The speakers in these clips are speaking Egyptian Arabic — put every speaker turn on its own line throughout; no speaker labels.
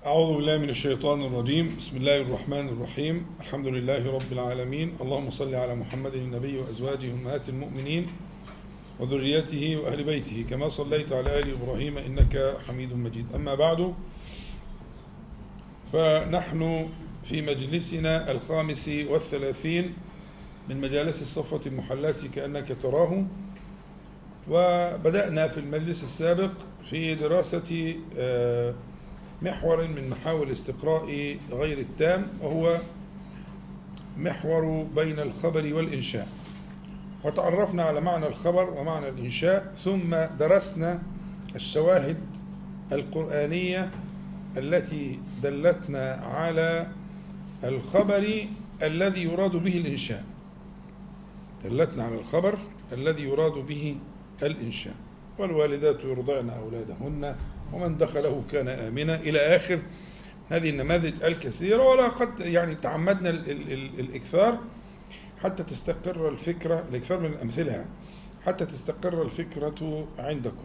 أعوذ بالله من الشيطان الرجيم بسم الله الرحمن الرحيم الحمد لله رب العالمين اللهم صل على محمد النبي وأزواجه أمهات المؤمنين وذريته وأهل بيته كما صليت على آل إبراهيم إنك حميد مجيد أما بعد فنحن في مجلسنا الخامس والثلاثين من مجالس الصفوة المحلات كأنك تراه وبدأنا في المجلس السابق في دراسة محور من محاور استقراء غير التام وهو محور بين الخبر والإنشاء وتعرفنا على معنى الخبر ومعنى الإنشاء ثم درسنا الشواهد القرآنية التي دلتنا على الخبر الذي يراد به الإنشاء دلتنا على الخبر الذي يراد به الإنشاء والوالدات يرضعن أولادهن ومن دخله كان آمنا إلى آخر هذه النماذج الكثيرة ولا قد يعني تعمدنا ال ال ال الإكثار حتى تستقر الفكرة الإكثار من الأمثلة يعني حتى تستقر الفكرة عندكم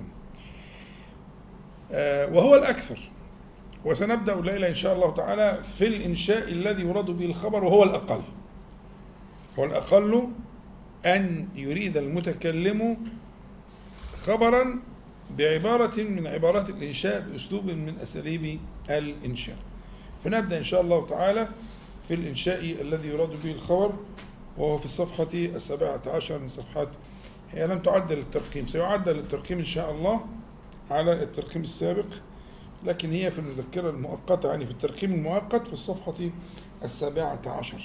آه وهو الأكثر وسنبدأ الليلة إن شاء الله تعالى في الإنشاء الذي يراد به الخبر وهو الأقل هو الأقل أن يريد المتكلم خبرا بعبارة من عبارات الإنشاء بأسلوب من أساليب الإنشاء فنبدأ إن شاء الله تعالى في الإنشاء الذي يراد به الخبر وهو في الصفحة السابعة عشر من صفحات هي لم تعدل الترقيم سيعدل الترقيم إن شاء الله على الترقيم السابق لكن هي في المذكرة المؤقتة يعني في الترقيم المؤقت في الصفحة السابعة عشر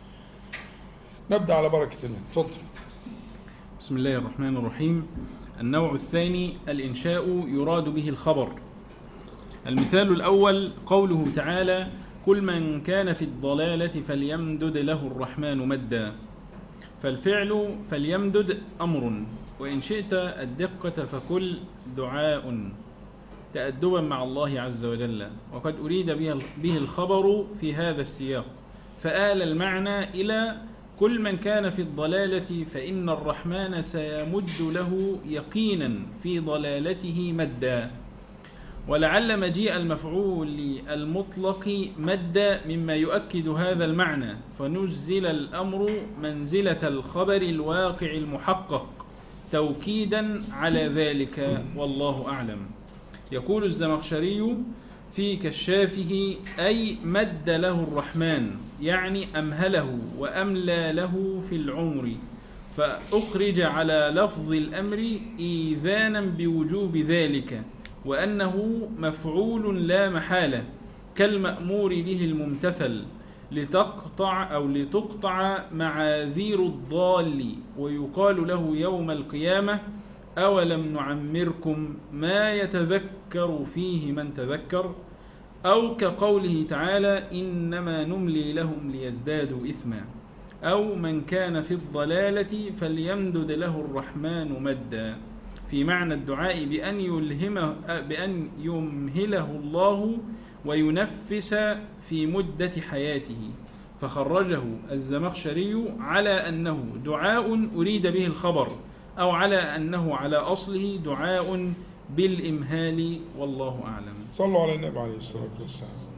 نبدأ على بركة الله تفضل
بسم الله الرحمن الرحيم النوع الثاني الإنشاء يراد به الخبر المثال الأول قوله تعالى كل من كان في الضلالة فليمدد له الرحمن مدا فالفعل فليمدد أمر وإن شئت الدقة فكل دعاء تأدبا مع الله عز وجل وقد أريد به الخبر في هذا السياق فآل المعنى إلى كل من كان في الضلالة فإن الرحمن سيمد له يقينا في ضلالته مدا ولعل مجيء المفعول المطلق مد مما يؤكد هذا المعنى فنزل الأمر منزلة الخبر الواقع المحقق توكيدا على ذلك والله أعلم يقول الزمخشري في كشافه أي مد له الرحمن يعني أمهله وأملى له في العمر فأخرج على لفظ الأمر إيذانا بوجوب ذلك وأنه مفعول لا محالة كالمأمور به الممتثل لتقطع أو لتقطع معاذير الضال ويقال له يوم القيامة أولم نعمركم ما يتذكر فيه من تذكر أو كقوله تعالى إنما نملي لهم ليزدادوا إثما أو من كان في الضلالة فليمدد له الرحمن مدا في معنى الدعاء بأن, يلهمه بأن يمهله الله وينفس في مدة حياته فخرجه الزمخشري على أنه دعاء أريد به الخبر أو على أنه على أصله دعاء بالإمهال والله أعلم
صلوا على النبي عليه الصلاة والسلام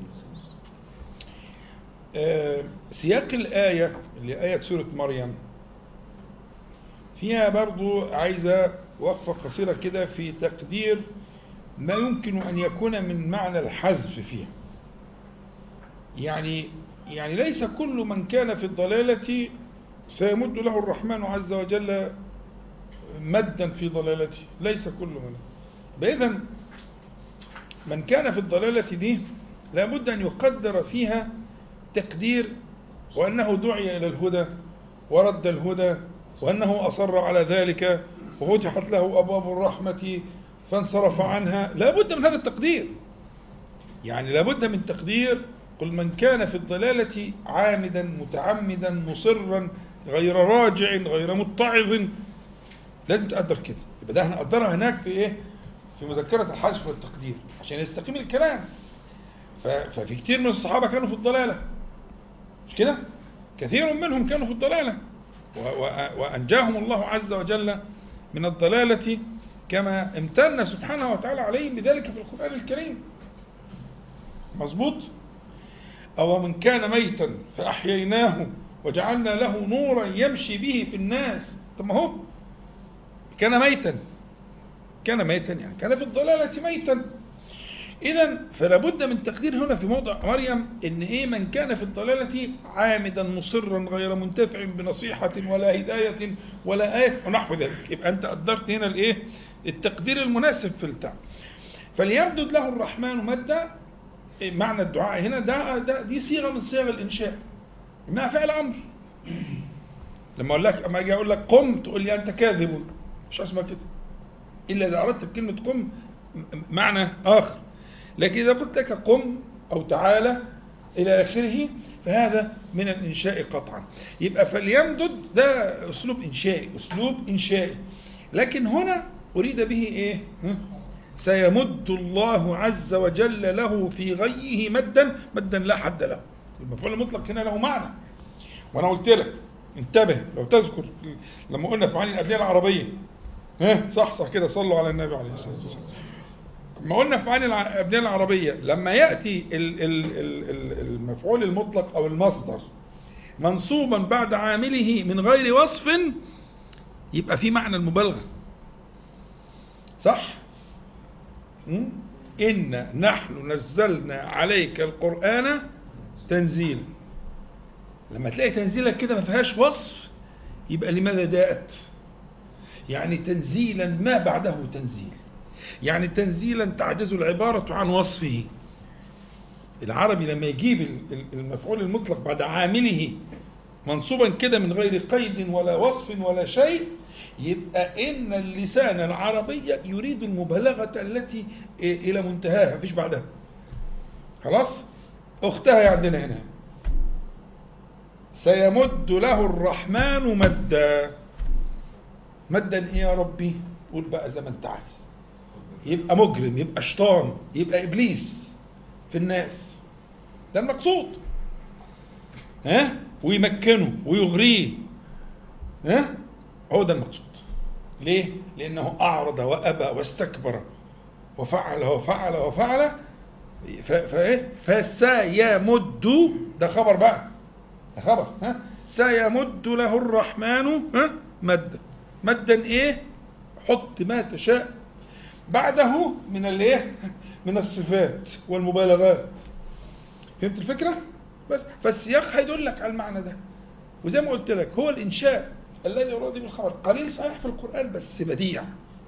آه سياق الآية اللي آية سورة مريم فيها برضو عايزة وقفة قصيرة كده في تقدير ما يمكن أن يكون من معنى الحذف فيها يعني يعني ليس كل من كان في الضلالة سيمد له الرحمن عز وجل مدا في ضلالته ليس كل من بإذن من كان في الضلالة دي لابد أن يقدر فيها تقدير وأنه دعي إلى الهدى ورد الهدى وأنه أصر على ذلك وفتحت له أبواب الرحمة فانصرف عنها لابد من هذا التقدير يعني لابد من تقدير قل من كان في الضلالة عامدا متعمدا مصرا غير راجع غير متعظ لازم تقدر كده يبقى ده هنقدرها هناك في ايه في مذكرة الحذف والتقدير عشان يستقيم الكلام ففي كتير من الصحابة كانوا في الضلالة مش كده كثير منهم كانوا في الضلالة وأنجاهم الله عز وجل من الضلالة كما امتن سبحانه وتعالى عليهم بذلك في القرآن الكريم مظبوط أو من كان ميتا فأحييناه وجعلنا له نورا يمشي به في الناس طب ما هو كان ميتا كان ميتا يعني كان في الضلالة ميتا إذا فلا بد من تقدير هنا في موضع مريم إن إيه من كان في الضلالة عامدا مصرا غير منتفع بنصيحة ولا هداية ولا آية ونحو ذلك يبقى أنت قدرت هنا الإيه التقدير المناسب في التعب فليمدد له الرحمن مدا إيه معنى الدعاء هنا ده, ده دي صيغة من صيغ الإنشاء إنها فعل أمر لما أقول لك أما أجي أقول لك قم تقول لي أنت كاذب مش اسمها كده إلا إذا أردت بكلمة قم معنى آخر لكن إذا قلت لك قم أو تعالى إلى آخره فهذا من الإنشاء قطعا يبقى فليمدد ده أسلوب إنشائي أسلوب إنشائي لكن هنا أريد به إيه سيمد الله عز وجل له في غيه مدا مدا لا حد له المفعول المطلق هنا له معنى وأنا قلت لك انتبه لو تذكر لما قلنا في معاني الأبنية العربية ها صح صح كده صلوا على النبي عليه الصلاة والسلام ما قلنا في معاني الأبنية العربية لما يأتي المفعول المطلق أو المصدر منصوبا بعد عامله من غير وصف يبقى في معنى المبالغة صح إن نحن نزلنا عليك القرآن تنزيلا لما تلاقي تنزيلا كده ما فيهاش وصف يبقى لماذا جاءت يعني تنزيلا ما بعده تنزيل يعني تنزيلا تعجز العبارة عن وصفه العربي لما يجيب المفعول المطلق بعد عامله منصوبا كده من غير قيد ولا وصف ولا شيء يبقى إن اللسان العربي يريد المبالغة التي إلى منتهاها مفيش بعدها خلاص أختها عندنا هنا سيمد له الرحمن مدا مدا إيه يا ربي قول بقى زي ما انت عايز يبقى مجرم يبقى شيطان يبقى إبليس في الناس ده المقصود ها ويمكنه ويغريه ها هو ده المقصود ليه لأنه أعرض وأبى واستكبر وفعل وفعل وفعل فايه فسيمد ده خبر بقى ده خبر ها سيمد له الرحمن ها مدا مدا ايه حط ما تشاء بعده من الايه من الصفات والمبالغات فهمت الفكره بس فالسياق هيدل لك على المعنى ده وزي ما قلت لك هو الانشاء الذي يراد بالخبر قليل صحيح في القران بس بديع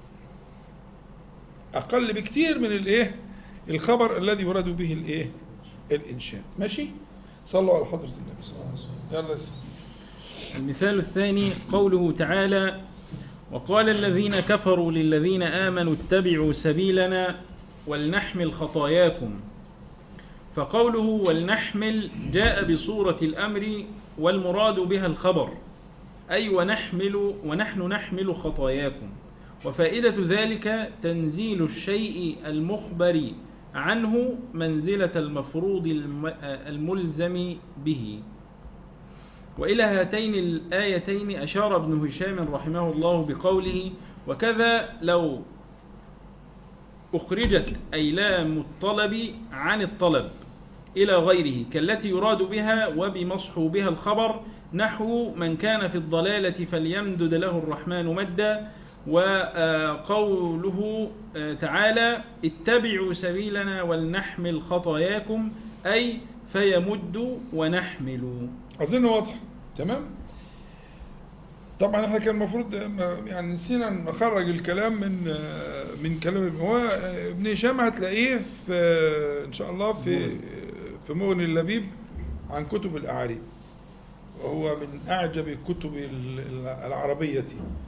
اقل بكتير من الايه الخبر الذي يراد به الايه الانشاء ماشي صلوا على حضره النبي صلى الله عليه وسلم يلا
المثال الثاني قوله تعالى وقال الذين كفروا للذين آمنوا اتبعوا سبيلنا ولنحمل خطاياكم فقوله ولنحمل جاء بصورة الأمر والمراد بها الخبر أي ونحمل ونحن نحمل خطاياكم وفائدة ذلك تنزيل الشيء المخبر عنه منزلة المفروض الملزم به وإلى هاتين الآيتين أشار ابن هشام رحمه الله بقوله وكذا لو أخرجت أيلام الطلب عن الطلب إلى غيره كالتي يراد بها وبمصحوبها الخبر نحو من كان في الضلالة فليمدد له الرحمن مدا وقوله تعالى اتبعوا سبيلنا ولنحمل خطاياكم أي فيمد ونحمل
أظن واضح تمام طبعا احنا كان المفروض يعني نسينا نخرج الكلام من من كلام هو ابن هشام هتلاقيه في ان شاء الله في في مغني اللبيب عن كتب الاعاريب وهو من اعجب الكتب العربيه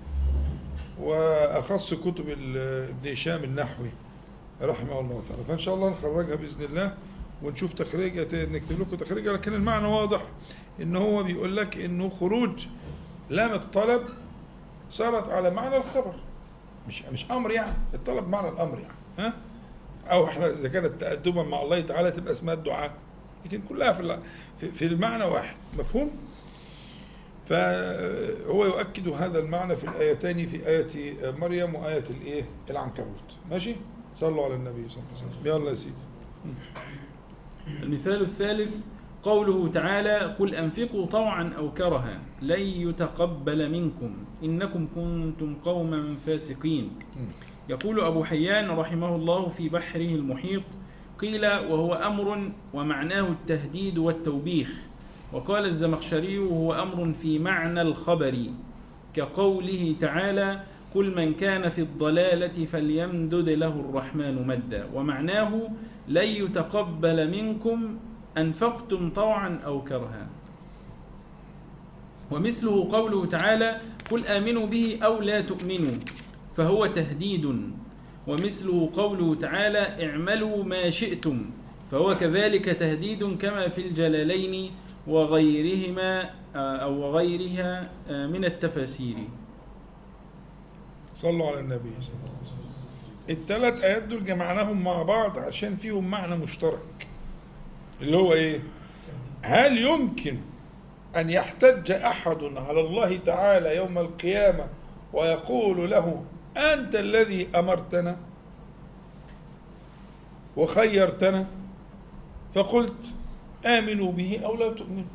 واخص كتب ابن هشام النحوي رحمه الله تعالى فان شاء الله نخرجها باذن الله ونشوف تخريجها نكتب لكم تخريجها لكن المعنى واضح ان هو بيقول لك انه خروج لام الطلب صارت على معنى الخبر مش مش امر يعني الطلب معنى الامر يعني ها او احنا اذا كانت تادبا مع الله تعالى تبقى اسمها الدعاء لكن كلها في في المعنى واحد مفهوم فهو يؤكد هذا المعنى في الايتين في ايه مريم وايه الايه العنكبوت ماشي صلوا على النبي صلى الله عليه وسلم يلا يا سيدي
المثال الثالث قوله تعالى قل أنفقوا طوعا أو كرها لن يتقبل منكم إنكم كنتم قوما فاسقين يقول أبو حيان رحمه الله في بحره المحيط قيل وهو أمر ومعناه التهديد والتوبيخ وقال الزمخشري وهو أمر في معنى الخبر كقوله تعالى كل من كان في الضلالة فليمدد له الرحمن مدا ومعناه لن يتقبل منكم أنفقتم طوعا أو كرها ومثله قوله تعالى قل آمنوا به أو لا تؤمنوا فهو تهديد ومثله قوله تعالى اعملوا ما شئتم فهو كذلك تهديد كما في الجلالين وغيرهما أو وغيرها من التفاسير
صلوا على النبي صلى الله عليه وسلم الثلاث آيات دول جمعناهم مع بعض عشان فيهم معنى مشترك اللي هو ايه هل يمكن أن يحتج أحد على الله تعالى يوم القيامة ويقول له أنت الذي أمرتنا وخيرتنا فقلت آمنوا به أو لا تؤمنوا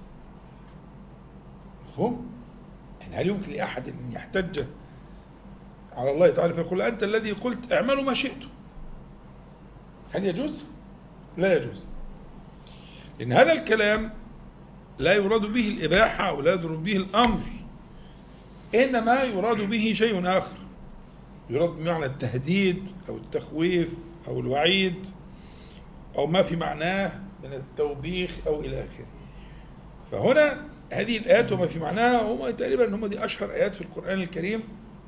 مفهوم؟ يعني هل يمكن لأحد أن يحتج على الله تعالى فيقول أنت الذي قلت اعملوا ما شئتم هل يجوز؟ لا يجوز لأن هذا الكلام لا يراد به الإباحة أو لا يراد به الأمر إنما يراد به شيء آخر يراد بمعنى التهديد أو التخويف أو الوعيد أو ما في معناه من التوبيخ أو إلى آخره فهنا هذه الآيات وما في معناها هم تقريبا هم دي أشهر آيات في القرآن الكريم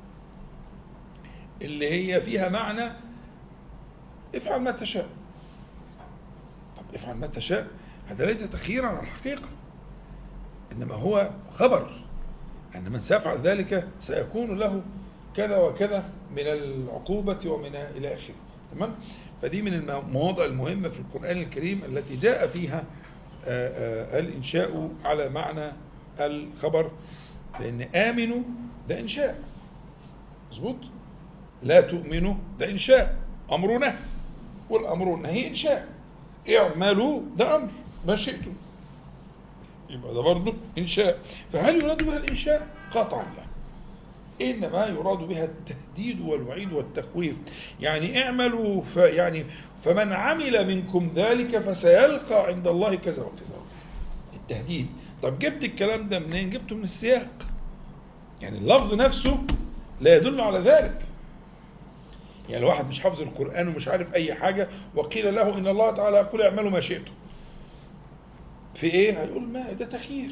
اللي هي فيها معنى افعل ما تشاء طب افعل ما تشاء هذا ليس تخييرا عن الحقيقة إنما هو خبر أن من سيفعل ذلك سيكون له كذا وكذا من العقوبة ومن إلى آخره تمام فدي من المواضع المهمة في القرآن الكريم التي جاء فيها الإنشاء على معنى الخبر لأن آمنوا ده إنشاء مظبوط لا تؤمنوا ده إنشاء أمر نهي والأمر والنهي إنشاء اعملوا ده أمر ما شئتم يبقى ده برضه إنشاء فهل يراد بها الإنشاء؟ قطعا لا إنما يراد بها التهديد والوعيد والتخويف يعني اعملوا ف يعني فمن عمل منكم ذلك فسيلقى عند الله كذا وكذا التهديد طب جبت الكلام ده منين جبته من السياق يعني اللفظ نفسه لا يدل على ذلك يعني الواحد مش حافظ القرآن ومش عارف أي حاجة وقيل له إن الله تعالى يقول اعملوا ما شئتم في إيه؟ هيقول ما ده تخيير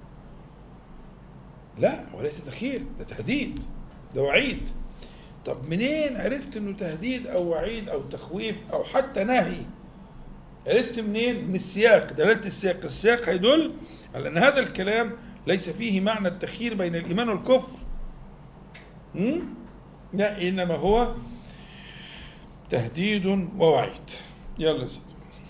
لا وليس تخيير ده تهديد ده وعيد طب منين عرفت انه تهديد او وعيد او تخويف او حتى نهي عرفت منين من السياق دلالة السياق السياق هيدل على ان هذا الكلام ليس فيه معنى التخيير بين الايمان والكفر م? لا انما هو تهديد ووعيد يلا سيدي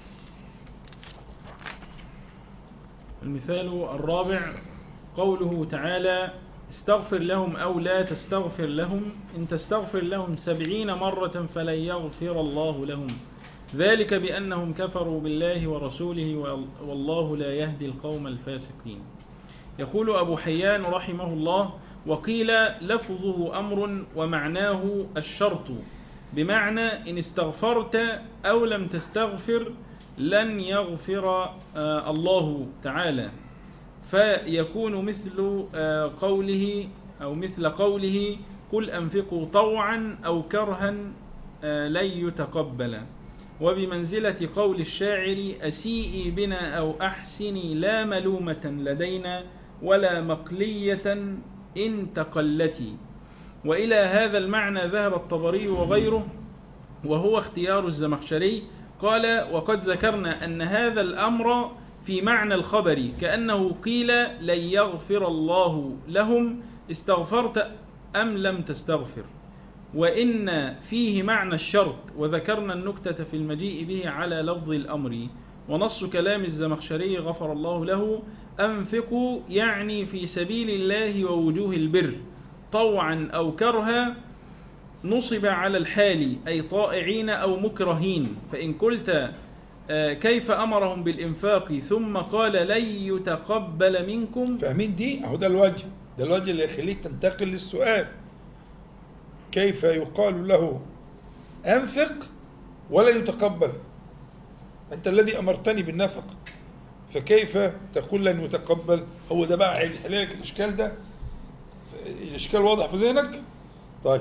المثال الرابع قوله تعالى استغفر لهم أو لا تستغفر لهم إن تستغفر لهم سبعين مرة فلن يغفر الله لهم ذلك بأنهم كفروا بالله ورسوله والله لا يهدي القوم الفاسقين يقول أبو حيان رحمه الله وقيل لفظه أمر ومعناه الشرط بمعنى إن استغفرت أو لم تستغفر لن يغفر الله تعالى فيكون مثل قوله أو مثل قوله قل أنفقوا طوعا أو كرها لن يتقبل وبمنزلة قول الشاعر أسيئي بنا أو أحسني لا ملومة لدينا ولا مقلية إن تقلتي وإلى هذا المعنى ذهب الطبري وغيره وهو اختيار الزمخشري قال وقد ذكرنا أن هذا الأمر في معنى الخبر كأنه قيل لن يغفر الله لهم استغفرت أم لم تستغفر وإن فيه معنى الشرط وذكرنا النكتة في المجيء به على لفظ الأمر ونص كلام الزمخشري غفر الله له أنفقوا يعني في سبيل الله ووجوه البر طوعا أو كرها نصب على الحال أي طائعين أو مكرهين فإن قلت آه، كيف أمرهم بالإنفاق ثم قال لن يتقبل منكم
فاهمين دي اهو ده الوجه ده الوجه اللي يخليك تنتقل للسؤال كيف يقال له انفق ولا يتقبل انت الذي امرتني بالنفق فكيف تقول لن يتقبل هو ده بقى عايز يحل لك الاشكال ده الاشكال واضح في ذهنك طيب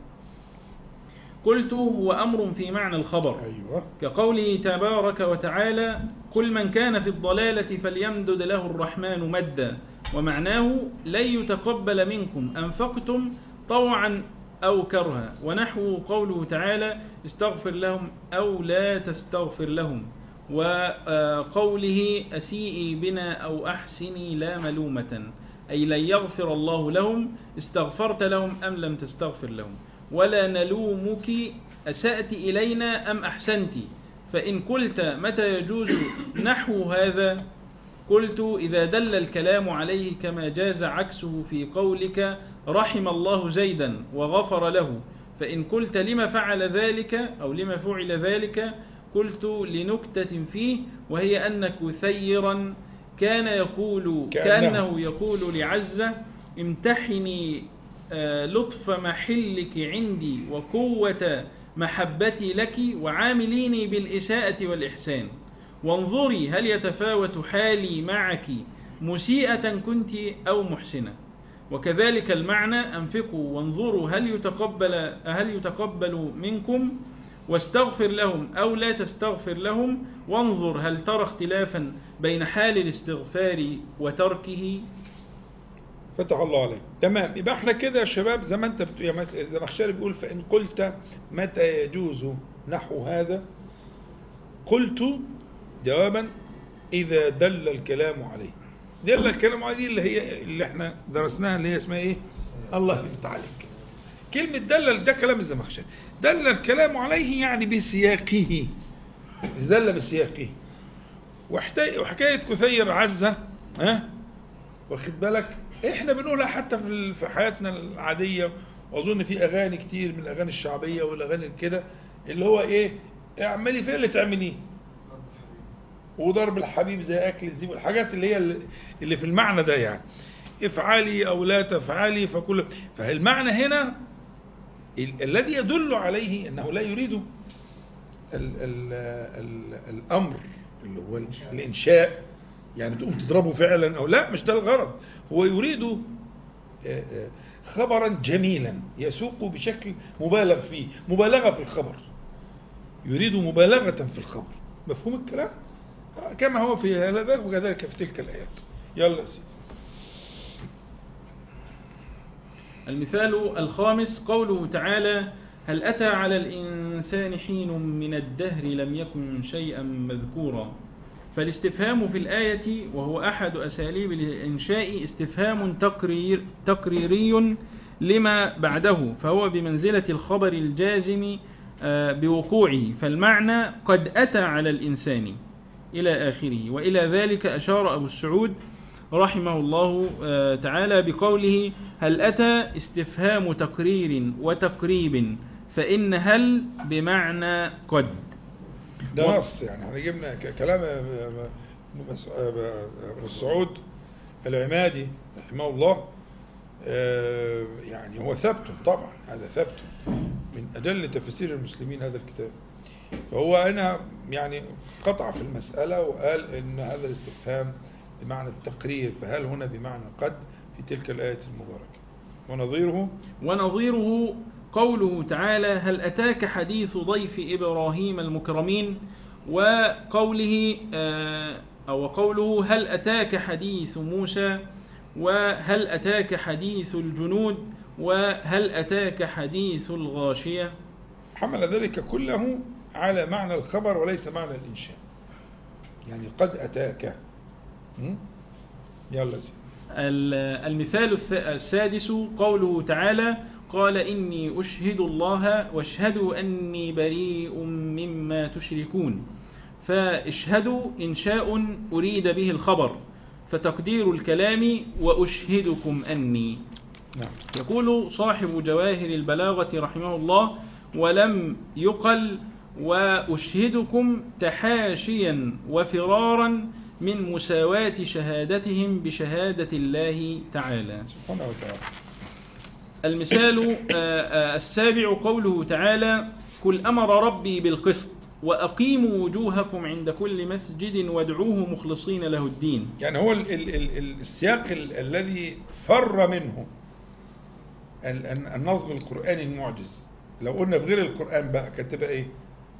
قلت هو أمر في معنى الخبر
ايوه
كقوله تبارك وتعالى قل من كان في الضلالة فليمدد له الرحمن مدا ومعناه لن يتقبل منكم أنفقتم طوعا أو كرها ونحو قوله تعالى استغفر لهم أو لا تستغفر لهم وقوله أسيئي بنا أو أحسني لا ملومة أي لن يغفر الله لهم استغفرت لهم أم لم تستغفر لهم ولا نلومك أسأت إلينا أم أحسنت فإن قلت متى يجوز نحو هذا قلت إذا دل الكلام عليه كما جاز عكسه في قولك رحم الله زيدا وغفر له فإن قلت لما فعل ذلك أو لما فعل ذلك قلت لنكتة فيه وهي أن كثيرا كان يقول
كأنه.
كأنه يقول لعزة امتحني آه، لطف محلك عندي وقوة محبتي لك وعامليني بالإساءة والإحسان وانظري هل يتفاوت حالي معك مسيئة كنت أو محسنة وكذلك المعنى أنفقوا وانظروا هل يتقبل هل يتقبل منكم واستغفر لهم أو لا تستغفر لهم وانظر هل ترى اختلافا بين حال الاستغفار وتركه
فتح الله عليك تمام يبقى احنا كده يا شباب زي ما انت بتقول يا مس- زي ما الشارع بيقول فان قلت متى يجوز نحو هذا قلت جوابا اذا دل الكلام عليه دل الكلام عليه اللي هي اللي احنا درسناها اللي هي اسمها ايه الله يفتح عليك كلمة دل ده كلام الزمخشري دل الكلام عليه يعني بسياقه مش دل بسياقه وحتي- وحكاية كثير عزة ها واخد بالك احنا بنقولها حتى في ال- في حياتنا العاديه واظن في اغاني كتير من الاغاني الشعبيه والاغاني كده اللي هو ايه اعملي فيها اللي تعمليه وضرب الحبيب زي اكل الزيب والحاجات اللي هي اللي- اللي في المعنى ده يعني افعلي او لا تفعلي فكل فالمعنى هنا ال- الذي يدل عليه انه لا يريد ال ال ال الامر اللي هو الانشاء يعني تقوم تضربه فعلا او لا مش ده الغرض هو يريد آه، آه، خبرا جميلا يسوق بشكل مبالغ فيه مبالغه في الخبر يريد مبالغه في الخبر مفهوم الكلام آه، كما هو في هذا وكذلك في تلك الايات يلا يا سيدي
المثال الخامس قوله تعالى هل أتى على الإنسان حين من الدهر لم يكن شيئا مذكورا فالاستفهام في الآية وهو أحد أساليب الإنشاء استفهام تقرير تقريري لما بعده فهو بمنزلة الخبر الجازم آه، بوقوعه فالمعنى قد أتى على الإنسان إلى آخره وإلى ذلك أشار أبو السعود رحمه الله آه، تعالى بقوله هل أتى استفهام تقرير وتقريب فإن هل بمعنى قد
ده
و-
نص يعني احنا جبنا ك- كلام آه، آه، مس- آه، آه، ابن السعود العمادي رحمه الله آه، يعني هو ثبت طبعا هذا ثبت من أجل تفسير المسلمين هذا الكتاب فهو هنا يعني قطع في المسألة وقال إن هذا الاستفهام بمعنى التقرير فهل هنا بمعنى قد في تلك الآية المباركة ونظيره
ونظيره قوله تعالى هل أتاك حديث ضيف إبراهيم المكرمين وقوله آه، أو قوله هل أتاك حديث موسى وهل أتاك حديث الجنود وهل أتاك حديث الغاشية
حمل ذلك كله على معنى الخبر وليس معنى الإنشاء يعني قد أتاك م? يلا سيدي
ال- المثال الث- السادس قوله تعالى قال إني أشهد الله واشهدوا أني بريء مما تشركون فاشهدوا إنشاء أريد به الخبر فتقدير الكلام وأشهدكم أني
نعم
يقول صاحب جواهر البلاغة رحمه الله ولم يقل وأشهدكم تحاشيا وفرارا من مساواة شهادتهم بشهادة الله تعالى
سبحانه وتعالى
المثال آه، آه، السابع قوله تعالى قل أمر ربي بالقسط وأقيموا وجوهكم عند كل مسجد وادعوه مخلصين له الدين
يعني هو ال ال ال ال- السياق ال الذي فر منه ال- ال- النظم القرآني المعجز لو قلنا في غير القرآن بقى كانت تبقى ايه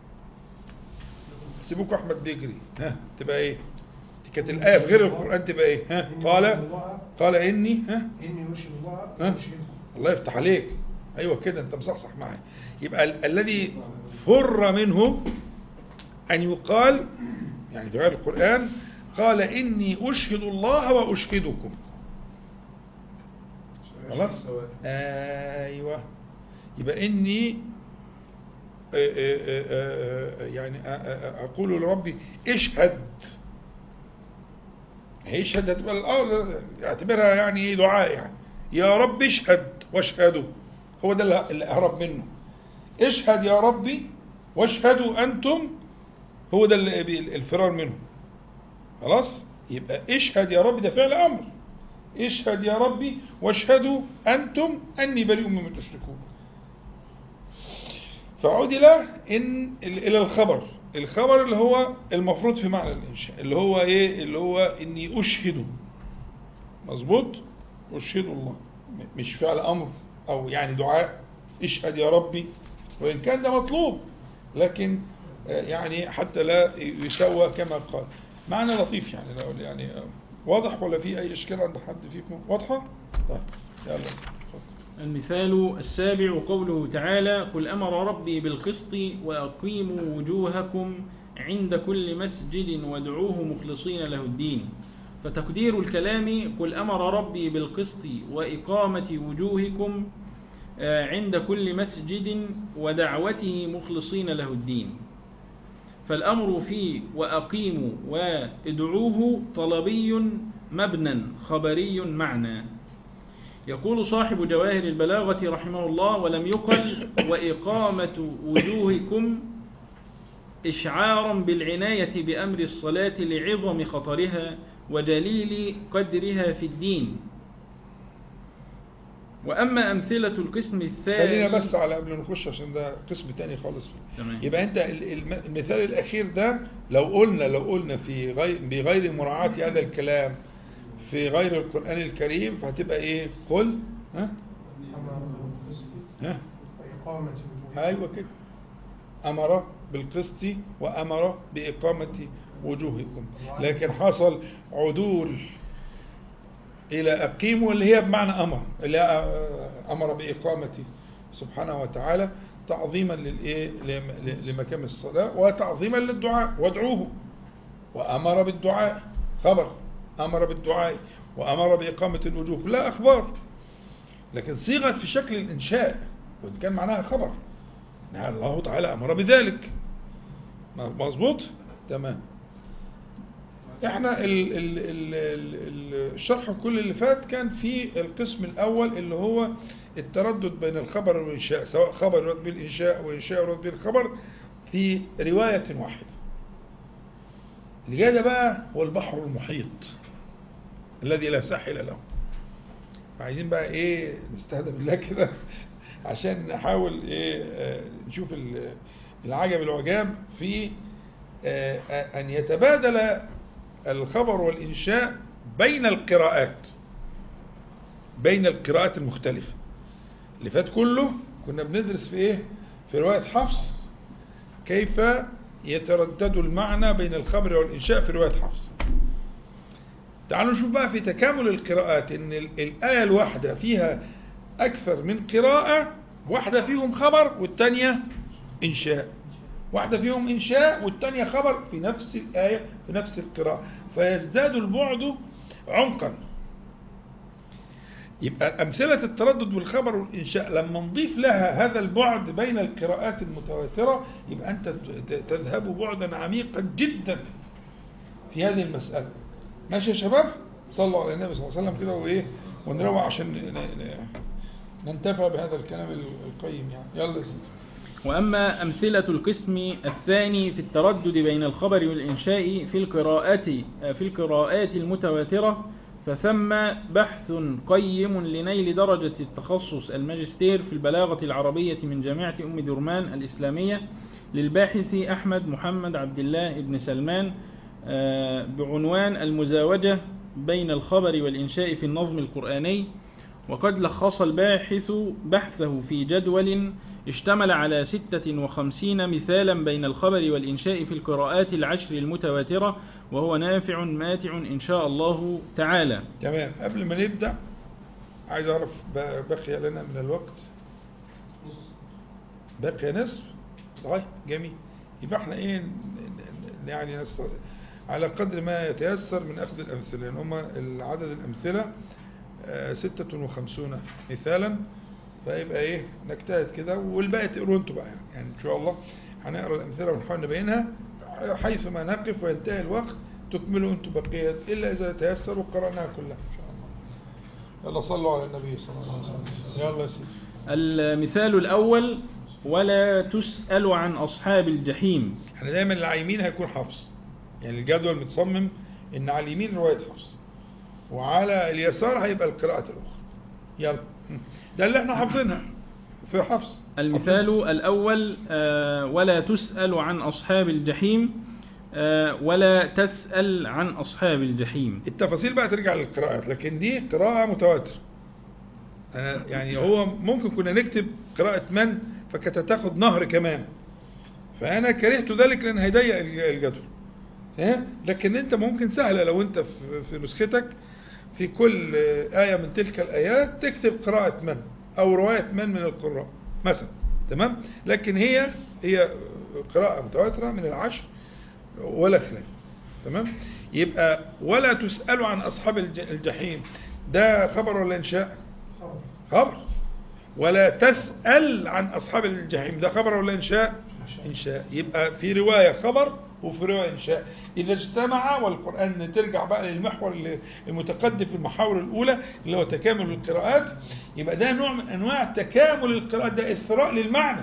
سيبوك احمد بيجري ها تبقى ايه دي كانت الآية في غير القرآن تبقى ايه ها قال قال إني ها
إني أشهد الله
ها؟
أشهدكم
الله يفتح عليك ايوه كده انت مصحصح معايا يبقى ال الذي فر منه ان يقال يعني في غير القران قال اني اشهد الله واشهدكم خلاص ايوه يبقى اني آه، آه، آه، آه، يعني آه، آه، آه، اقول لربي اشهد هيشهد هتبقى الاول اعتبرها يعني ايه دعاء يعني يا رب اشهد واشهدوا هو ده اللي- اللي اهرب منه اشهد يا ربي واشهدوا انتم هو ده اللي بي- الفرار منه خلاص يبقى اشهد يا ربي ده فعل امر اشهد يا ربي واشهدوا انتم اني بريء مما تشركون فعدل ان ال- الى الخبر الخبر اللي هو المفروض في معنى الانشاء اللي هو ايه اللي هو اني اشهد مظبوط اشهد الله م- مش فعل امر او يعني دعاء اشهد يا ربي وان كان ده مطلوب لكن آه، يعني حتى لا يسوى كما قال معنى لطيف يعني لو يعني آه، واضح ولا في اي اشكال عند حد فيكم واضحه طيب يلا اتفضل.
المثال السابع قوله تعالى قل أمر ربي بالقسط وأقيموا وجوهكم عند كل مسجد وادعوه مخلصين له الدين فتقدير الكلام قل أمر ربي بالقسط وإقامة وجوهكم آه، عند كل مسجد ودعوته مخلصين له الدين فالأمر في وأقيموا وادعوه طلبي مبنى خبري معنى يقول صاحب جواهر البلاغة رحمه الله ولم يقل وإقامة وجوهكم إشعارا بالعناية بأمر الصلاة لعظم خطرها وجليل قدرها في الدين وأما أمثلة القسم الثاني
خلينا بس على قبل ما نخش عشان ده قسم تاني خالص
تمام.
يبقى انت ال- الم- المثال الاخير ده لو قلنا لو قلنا في غير بغير مراعاة هذا الكلام في غير القرآن الكريم فهتبقى ايه قل ها
أمر بالقسط
ها
وإقامة وجوهكم
ايوه كده امر بالقسط وامر باقامه وجوهكم لكن حصل عدول الى اقيموا اللي هي بمعنى امر اللي هي امر باقامه سبحانه وتعالى تعظيما للايه لم- لمكان الصلاه وتعظيما للدعاء وادعوه وامر بالدعاء خبر امر بالدعاء وامر باقامه الوجوه كلها اخبار لكن صيغت في شكل الانشاء وان كان معناها خبر نهى الله تعالى امر بذلك مظبوط تمام احنا ال ال ال ال الشرح كل اللي فات كان في القسم الاول اللي هو التردد بين الخبر والانشاء سواء خبر يراد به الانشاء وانشاء يراد به الخبر في روايه واحده اللي جاي ده بقى هو البحر المحيط الذي لا ساحل له عايزين بقى ايه نستهدى بالله كده عشان نحاول ايه آه، نشوف ال- العجب العجاب في آه، آه، ان يتبادل الخبر والانشاء بين القراءات بين القراءات المختلفة اللي فات كله كنا بندرس في ايه في رواية حفص كيف يتردد المعنى بين الخبر والإنشاء في رواية حفص تعالوا نشوف بقى في تكامل القراءات ان ال- الآية الواحدة فيها أكثر من قراءة واحدة فيهم خبر والتانية إنشاء واحدة فيهم إنشاء والتانية خبر في نفس الآية في نفس القراءة فيزداد البعد عمقا يبقى أمثلة التردد بالخبر والإنشاء لما نضيف لها هذا البعد بين القراءات المتواترة يبقى أنت ت- تذهب بعدا عميقا جدا في هذه المسألة ماشي يا شباب صلوا على النبي صلى الله عليه وسلم كده وإيه ونروح عشان ن- ن- ننتفع بهذا الكلام ال- القيم يعني يلا يا سيدي
وأما أمثلة القسم الثاني في التردد بين الخبر والإنشاء في القراءات في القراءات المتواترة فثم بحث قيم لنيل درجة التخصص الماجستير في البلاغة العربية من جامعة أم درمان الإسلامية للباحث أحمد محمد عبد الله بن سلمان آه، بعنوان المزاوجة بين الخبر والإنشاء في النظم القرآني وقد لخص الباحث بحثه في جدول اشتمل على 56 مثالا بين الخبر والإنشاء في القراءات العشر المتواترة وهو نافع ماتع إن شاء الله تعالى
تمام قبل ما نبدأ عايز أعرف ب- بقي لنا من الوقت بقي نصف طيب جميل يبقى احنا ايه ن- ن- يعني نست... على قدر ما يتيسر من أخذ الأمثلة لأن هم العدد الأمثلة آه، ستة وخمسون مثالا فيبقى ايه نجتهد كده والباقي تقروا انتوا بقى يعني. يعني ان شاء الله هنقرا الامثله ونحاول نبينها حيث ما نقف وينتهي الوقت تكملوا انتوا بقيه الا اذا تيسر وقراناها كلها ان شاء الله يلا صلوا على النبي صلى الله عليه وسلم يلا يا سيدي
المثال الأول ولا تسأل عن أصحاب الجحيم
احنا دايما اللي على اليمين هيكون حفص يعني الجدول متصمم ان على اليمين روايه حفص وعلى اليسار هيبقى القراءه الاخرى يلا ده اللي احنا حافظينها في حفص
المثال الأول آه، ولا تسأل عن أصحاب الجحيم آه، ولا تسأل عن أصحاب الجحيم
التفاصيل بقى ترجع للقراءات لكن دي قراءة متواتر أنا يعني هو ممكن كنا نكتب قراءة من فكانت هتاخد نهر كمان فأنا كرهت ذلك لأن هيضيق الج- الجدول ها؟ لكن أنت ممكن سهلة لو أنت في- في نسختك في كل آية من تلك الآيات تكتب قراءة من أو رواية من من القراء مثلا تمام لكن هي هي قراءة متواترة من العشر ولا خلاف تمام يبقى ولا تسألوا عن أصحاب الج- الجحيم ده خبر ولا إنشاء
خبر
خبر ولا تسأل عن أصحاب الجحيم ده خبر ولا إنشاء
إنشاء.
إنشاء يبقى في رواية خبر وفي رواية إنشاء إذا اجتمع والقرآن ترجع بقى للمحور اللي- المتقدم في المحاور الأولى اللي هو تكامل القراءات يبقى ده نوع من أنواع تكامل القراءات ده إثراء للمعنى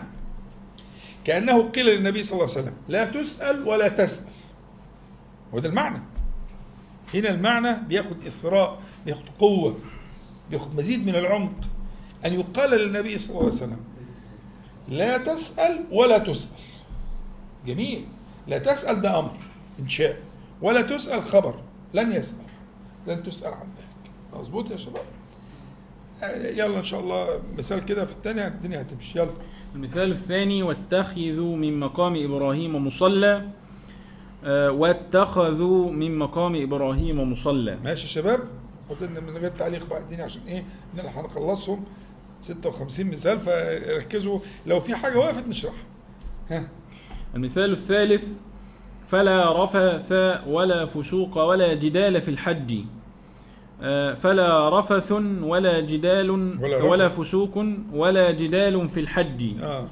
كأنه قيل للنبي صلى الله عليه وسلم لا تسأل ولا تسأل وده المعنى هنا المعنى بياخد إثراء بياخد قوة بياخد مزيد من العمق أن يقال للنبي صلى الله عليه وسلم لا تسأل ولا تسأل جميل لا تسأل ده أمر إنشاء ولا تسأل خبر لن يسأل لن تسأل عن ذلك مظبوط يا شباب آه، يلا إن شاء الله مثال كده في الثانية الدنيا هتمشي يلا
المثال الثاني واتخذوا من مقام إبراهيم مصلى آه، واتخذوا من مقام إبراهيم مصلى
ماشي يا شباب قلت ان من غير تعليق بقى الدنيا عشان ايه ان احنا هنخلصهم 56 مثال فركزوا لو في حاجه وقفت نشرحها ها
المثال الثالث فلا رفث ولا فسوق ولا جدال في الحج آه، فلا رفث ولا جدال
ولا
ولا
رفث.
فسوق ولا جدال في الحج
اه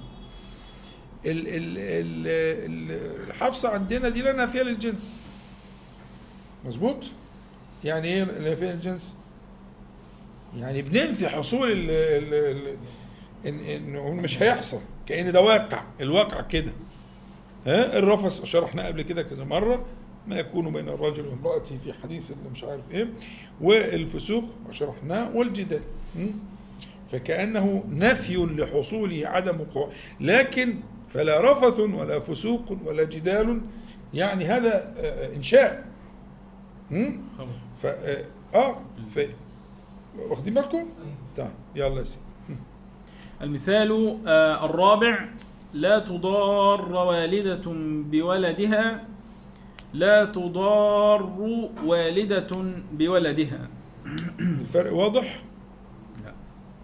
ال ال ال ال- الحفصة عندنا دي لا نافية للجنس مظبوط يعني ايه نافية للجنس يعني بننفي حصول ال ال ال إن انه مش هيحصل كأن ده واقع الواقع كده ها الرفث شرحنا قبل كده كذا مرة ما يكون بين الرجل وامرأته في حديث اللي مش عارف ايه والفسوق شرحناه والجدال م? فكأنه نفي لحصوله عدم وقوع لكن فلا رفث ولا فسوق ولا جدال يعني هذا آه، إنشاء م? ف آه آه، ف واخدين بالكم؟ طيب يلا يا سيدي
المثال آه، الرابع لا تضار والدة بولدها لا تضار والدة بولدها
الفرق واضح؟
لا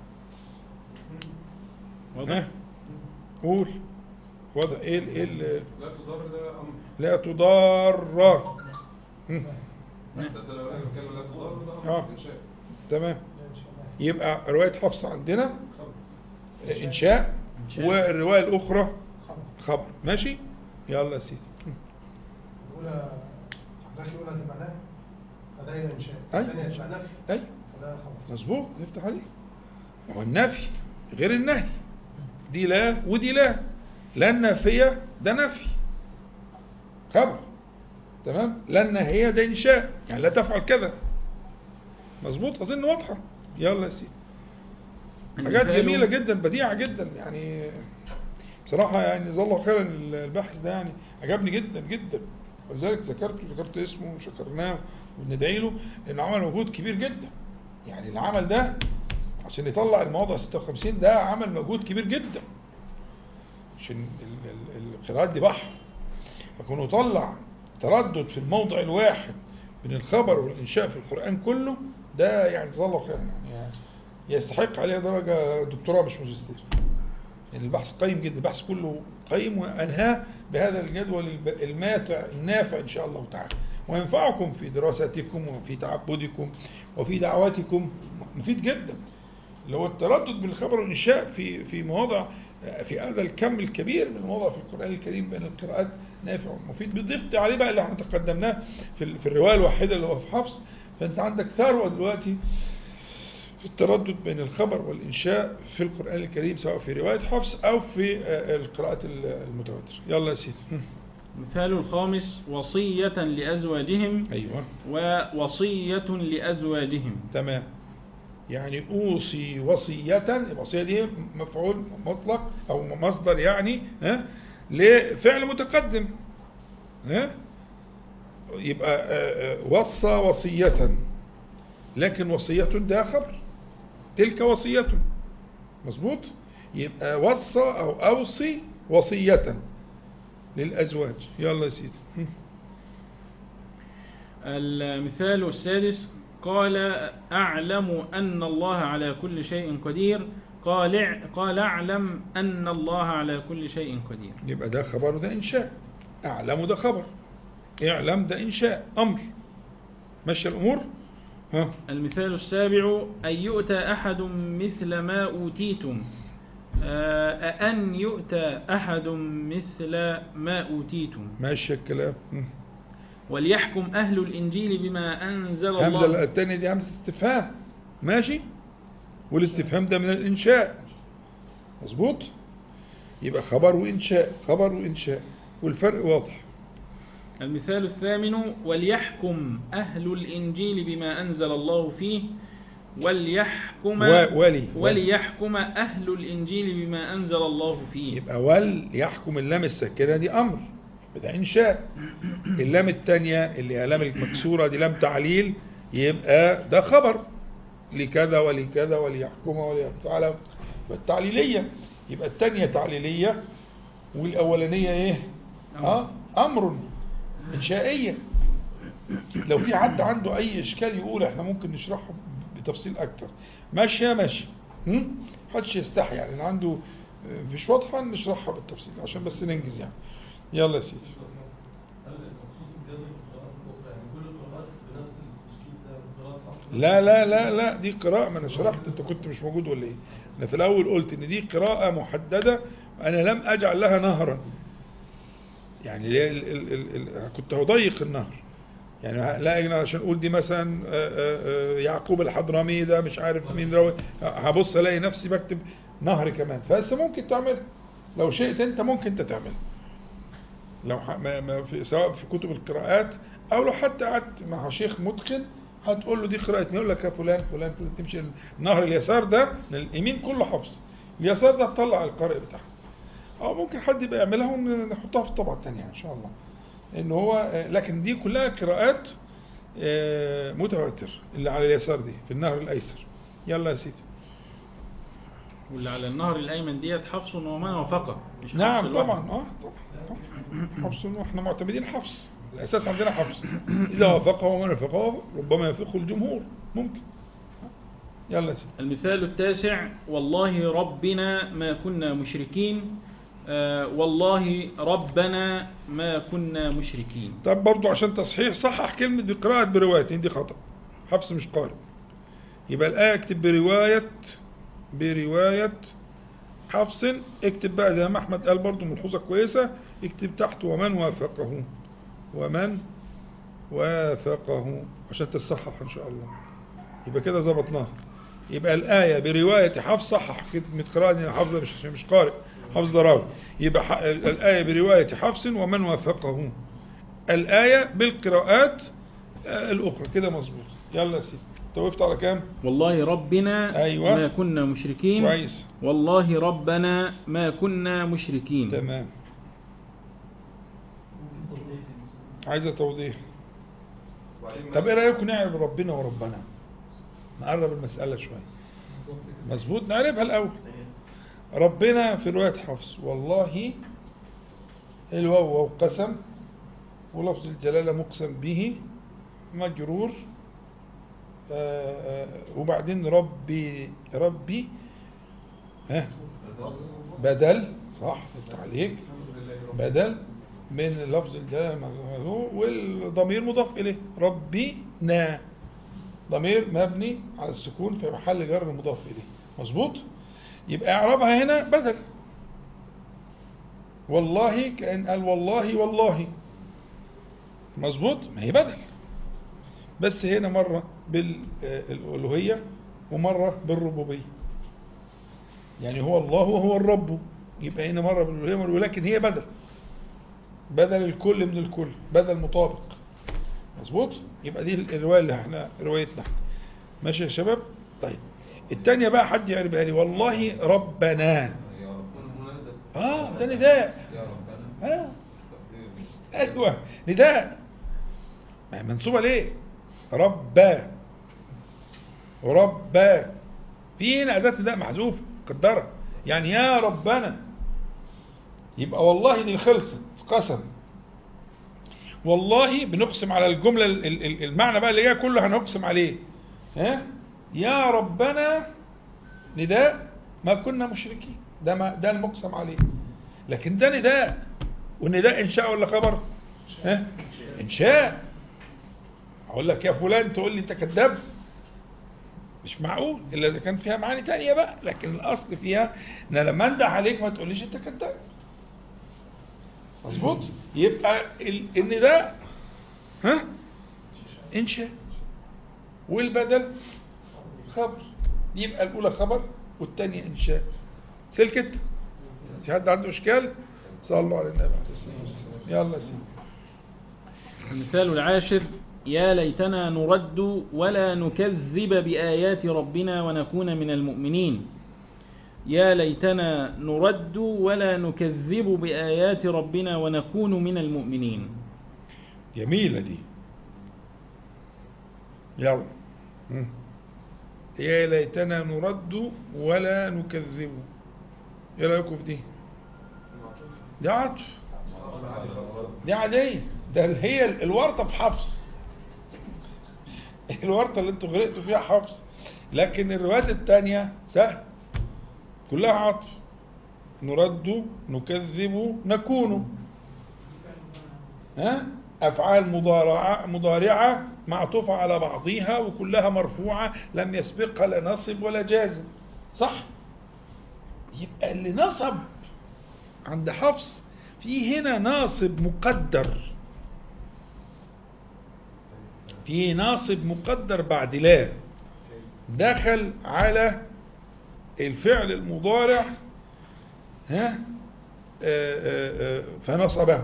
ها؟
واضح
قول واضح ايه ال- ايه ال-
لا تضر ده امر
لا تضار م.
ده لو انا بتكلم لا تضر ده
آه.
امر انشاء
تمام
إن شاء الله
يبقى رواية حفصة عندنا
خبر
آه، إنشاء
إنشاء.
والرواية الأخرى
خبر
خبر ماشي يلا يا سيدي
الأولى حضرتك الأولى هتبقى نفي فده إنشاء
أي.
الثانية هتبقى نفي
أي
فده خبر
مظبوط نفتح عليه هو النفي غير النهي دي لا ودي لا لن نافية ده نفي خبر تمام لن هي ده إنشاء يعني لا تفعل كذا مظبوط أظن واضحة يلا يا سيدي حاجات
المثال-
جميلة جدا بديعة جدا يعني بصراحة يعني جزاه الله خيرا البحث ده يعني عجبني جدا جدا ولذلك ذكرته ذكرت اسمه وشكرناه وبندعي له لأنه عمل مجهود كبير جدا يعني العمل ده عشان يطلع المواضع 56 ده عمل مجهود كبير جدا عشان ال- ال- القراءات دي بحر فكونه يطلع تردد في الموضع الواحد من الخبر والإنشاء في القرآن كله ده يعني جزاه الله خيرا يعني يستحق عليها درجة دكتوراه مش ماجستير يعني البحث قيم جدا البحث كله قيم وأنهاه بهذا الجدول الب- الماتع النافع إن شاء الله تعالى وينفعكم في دراستكم وفي تعبدكم وفي دعواتكم مفيد جدا اللي هو التردد بالخبر والإنشاء في في مواضع في هذا الكم الكبير من المواضع في القرآن الكريم بين القراءات نافع ومفيد بيضيف عليه بقى اللي احنا تقدمناه في ال- في الرواية الواحدة اللي هو في حفص فأنت عندك ثروة دلوقتي في التردد بين الخبر والإنشاء في القرآن الكريم سواء في رواية حفص أو في آه، القراءات المتواترة يلا يا سيدي
المثال الخامس وصية لأزواجهم
أيوة
ووصية لأزواجهم
تمام يعني أوصي وصية الوصية دي مفعول مطلق أو مصدر يعني ها لفعل متقدم ها يبقى آه، آه، وصى وصية لكن وصية ده خبر تلك وصية مظبوط يبقى وصى أو أوصي وصية للأزواج يلا يا سيدي
المثال السادس قال أعلم أن الله على كل شيء قدير قال اع- قال أعلم أن الله على كل شيء قدير
يبقى ده خبر وده إنشاء أعلم ده خبر اعلم ده إنشاء أمر ماشي الأمور ها
المثال السابع أن يؤتى أحد مثل ما أوتيتم آه، أن يؤتى أحد مثل ما أوتيتم
ماشي الكلام مم.
وليحكم أهل الإنجيل بما أنزل
همزة
الله
الثانية دي همزة استفهام ماشي والاستفهام ده من الإنشاء مظبوط يبقى خبر وإنشاء خبر وإنشاء والفرق واضح
المثال الثامن وليحكم أهل الإنجيل بما أنزل الله فيه وليحكم
و- ولي
وليحكم أهل الإنجيل بما أنزل الله فيه
يبقى ول يحكم اللام الساكنة دي أمر يبقى ده إنشاء اللام الثانية اللي هي لام المكسورة دي لام تعليل يبقى ده خبر لكذا ولكذا وليحكم وليفعل يبقى التعليلية يبقى الثانية تعليلية والأولانية إيه؟ اه أمر إنشائية لو في حد عنده أي إشكال يقول إحنا ممكن نشرحه بتفصيل أكتر ماشي يا ماشي هم؟ محدش يستحي يعني اللي عنده آه، مش واضحة نشرحها بالتفصيل عشان بس ننجز يعني يلا يا سيدي
هل المقصود بزيادة القراءات الأخرى يعني كل القراءات بنفس التشكيل ده قراءات حفص؟
لا لا لا لا دي قراءة ما أنا شرحت أنت كنت مش موجود ولا إيه أنا في الأول قلت إن دي قراءة محددة أنا لم أجعل لها نهرا يعني ليه ال ال ال ال كنت هضيق النهر يعني لا أجي عشان أقول دي مثلا آه، آه، آه، يعقوب الحضرمي ده مش عارف مين روي هبص ألاقي نفسي بكتب نهر كمان بس ممكن تعملها لو شئت أنت ممكن أنت تعملها لو ح- ما ما في سواء في كتب القراءات او لو حتى قعدت مع شيخ متقن هتقول له دي قراءة مين يقول لك يا فلان فلان فلان تمشي النهر اليسار ده اليمين كله حفظ اليسار ده تطلع القارئ بتاعها او ممكن حد يبقى يعملها ونحطها في الطبعة الثانية ان شاء الله ان هو لكن دي كلها قراءات آه، متواتر اللي على اليسار دي في النهر الايسر يلا يا سيدي
واللي على النهر الأيمن ديت حفص وما وافقه مش حفص
نعم
لوحده.
طبعا اه طبعا حفص احنا معتمدين حفص الاساس عندنا حفص اذا وافقه ومن وافقه ربما يفقه الجمهور ممكن يلا يا سيدي
المثال التاسع والله ربنا ما كنا مشركين آه والله ربنا ما كنا مشركين
طب برضو عشان تصحيح صحح كلمة بقراءة برواية دي خطأ حفص مش قارئ يبقى الآية اكتب برواية برواية حفص اكتب بقى زي ما أحمد قال برضو ملحوظة كويسة اكتب تحت ومن وافقه ومن وافقه عشان تصحح إن شاء الله يبقى كده ظبطناها يبقى الآية برواية حفص صحح كلمة قراءة إن حفص ده مش مش قارئ حفص ده راوي يبقى ح- الآية برواية حفص ومن وافقه الآية بالقراءات آه، الأخرى كده مظبوط يلا يا سيدي انت وقفت على كام؟
والله ربنا
أيوة.
ما كنا مشركين
كويس
والله ربنا ما كنا مشركين
تمام عايزة توضيح طب ايه رأيكم نعرف ربنا وربنا نقرب المسألة شوية مظبوط نعرفها الأول ربنا في رواية حفص والله الواو واو قسم ولفظ الجلالة مقسم به مجرور آه، آه، وبعدين ربي ربي ها بدل صح افتح عليك بدل من لفظ الجلالة مجرور والضمير مضاف إليه ربنا ضمير مبني على السكون في محل جر مضاف إليه مظبوط يبقى اعرابها هنا بدل والله كأن قال والله والله مظبوط ما هي بدل بس هنا مرة بالألوهية ومرة بالربوبية يعني هو الله وهو الرب يبقى هنا مرة بالألوهية ومرة ولكن هي بدل بدل الكل من الكل بدل مطابق مظبوط يبقى دي الرواية اللي احنا روايتنا احنا. ماشي يا شباب طيب التانية بقى حد يعرفها لي والله ربنا
يا ربنا منادى
اه ده نداء
يا ربنا
اه ايوه نداء ما هي منصوبة ليه ربا وربا في هنا أداة نداء محذوفة مقدرة يعني يا ربنا يبقى والله دي خلصت قسم والله بنقسم على الجملة ال- ال- ال- المعنى بقى اللي جاي كله هنقسم عليه ها يا ربنا نداء ما كنا مشركين ده ما ده المقسم عليه لكن ده نداء والنداء انشاء ولا خبر ها انشاء اقول لك يا فلان تقول لي انت كذاب مش معقول الا اذا كان فيها معاني تانية بقى لكن الاصل فيها ان لما انده عليك ما تقوليش انت كذاب مظبوط يبقى ال- النداء ها انشاء والبدل خبر يبقى الاولى خبر والثانيه انشاء سلكت في حد عنده اشكال صلوا على النبي عليه الصلاه والسلام يلا يا سيدي
المثال العاشر يا ليتنا نرد ولا نكذب بآيات ربنا ونكون من المؤمنين يا ليتنا نرد ولا نكذب بآيات ربنا ونكون من المؤمنين
جميلة دي يلا مم. يا ليتنا نرد ولا نكذب ايه رايكم في دي دي عطف دي عادية ده اللي هي ال- الورطة في حفص الورطة اللي انتوا غرقتوا فيها حفص لكن الروايات التانية سهل كلها عطف نرد نكذب نكون ها أفعال مضارعة, مضارعة معطوفة على بعضها وكلها مرفوعة لم يسبقها لا نصب ولا جازم صح يبقى اللي نصب عند حفص في هنا ناصب مقدر في ناصب مقدر بعد لا دخل على الفعل المضارع ها آه، آه، آه، فنصبه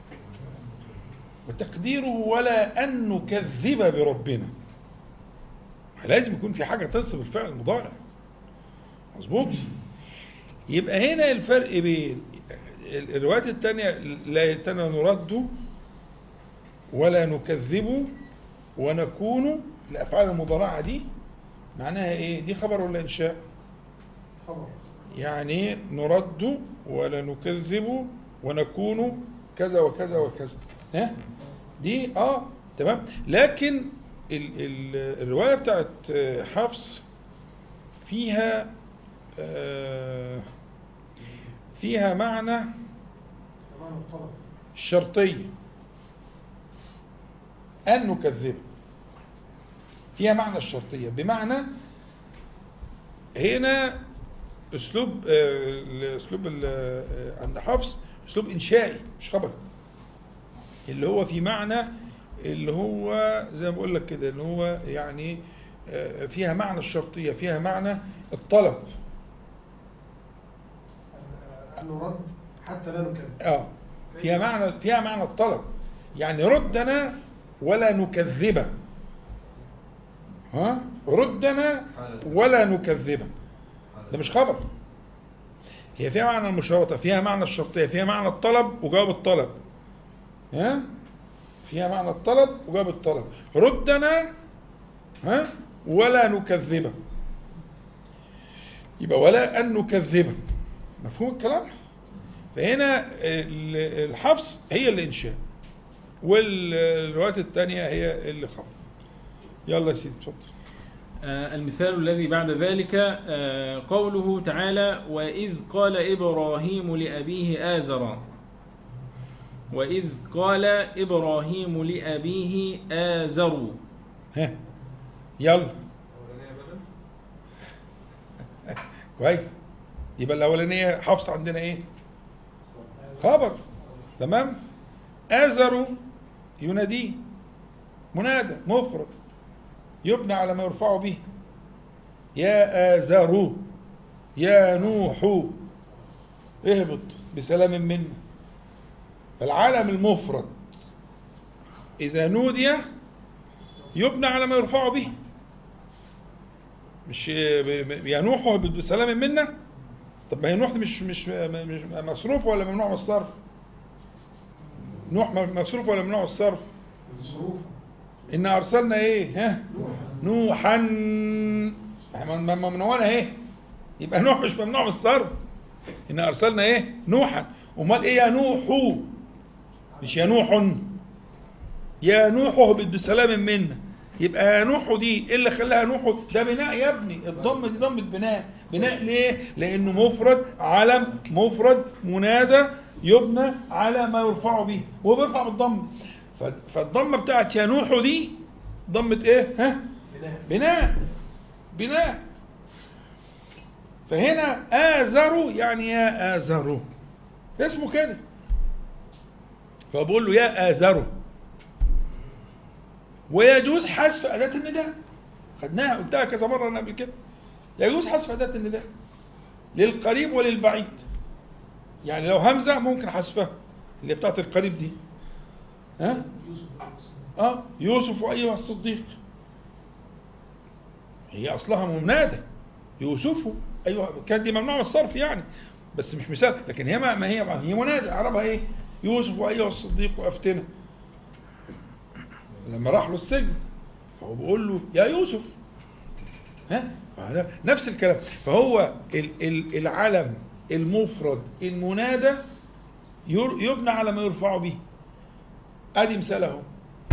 وتقديره ولا أن نكذب بربنا لازم يكون في حاجة تصف الفعل المضارع مظبوط يبقى هنا الفرق بين ال- الروايات التانية لا يتنا نرد ولا نكذب ونكون الأفعال المضارعة دي معناها ايه دي خبر ولا إنشاء
خبر
يعني نرد ولا نكذب ونكون كذا وكذا وكذا ها دي اه تمام لكن ال ال الروايه بتاعت آه، حفص فيها آه، فيها معنى
كمان الطلب
الشرطيه ان نكذب فيها معنى الشرطيه بمعنى هنا اسلوب آه، الاسلوب ال- آه، عند حفص اسلوب انشائي مش خبري اللي هو في معنى اللي هو زي ما بقول لك كده اللي هو يعني آه، فيها معنى الشرطيه فيها معنى الطلب
نرد حتى لا نكذب
اه فيها معنى فيها معنى الطلب يعني ردنا ولا نكذبه ها ردنا ولا نكذبه ده مش خبر هي فيها معنى المشارطة فيها معنى الشرطية فيها معنى الطلب وجواب الطلب ها فيها معنى الطلب وجواب الطلب ردنا ها ولا نكذبه يبقى ولا أن نكذبه مفهوم الكلام فهنا ال- الحفص هي الإنشاء والروايات الثانية هي اللي خبر يلا يا سيدي اتفضل
آه، المثال الذي بعد ذلك آه، قوله تعالى وإذ قال إبراهيم لأبيه آزرا وإذ قال إبراهيم لأبيه آزر
ها يلا
أولانية بدل
كويس يبقى الأولانية حفص عندنا إيه خبر تمام آزر يناديه منادى مفرد يبنى على ما يرفع به يا آزر يا نوح اهبط بسلام منا فالعالم المفرد إذا نودي يبنى على ما يرفع به مش يا نوح اهبط بسلام منا طب ما هي نوح دي مش مش مش مصروف ولا ممنوع من الصرف نوح مصروف ولا ممنوع من الصرف
الظروف
إن أرسلنا إيه ها نوحا ممنوعنا إيه يبقى نوح مش ممنوع من الصرف إن أرسلنا إيه نوحا أمال إيه يا نوح مش يا نوح يا نوح اهبط بسلام منا يبقى يا نوح دي ايه اللي خلاها نوح ده بناء يا ابني الضم دي ضمة بناء بناء ليه لانه مفرد علم مفرد منادى يبنى على ما يرفع به وبيرفع بالضم ف- فالضمه بتاعت يا نوح دي ضمه ايه ها
بناء
بناء بناء فهنا آزر يعني يا آزر اسمه كده فبقول له يا آزر ويجوز حذف أداة النداء خدناها قلتها كذا مرة أنا قبل كده يجوز حذف أداة النداء للقريب وللبعيد يعني لو همزة ممكن حذفها اللي بتاعت القريب دي ها اه يوسف أيها الصديق هي أصلها منادى يوسف أيوة كانت دي ممنوع من الصرف يعني بس مش مثال لكن هي ما ما هي ما هي منادى عربها إيه يوسف أيها الصديق وأفتنا لما راح له السجن فهو بيقول له يا يوسف ها فهذا نفس الكلام فهو ال- ال- العلم المفرد المنادى ير- يبنى على ما يرفع به ادي مثال اهو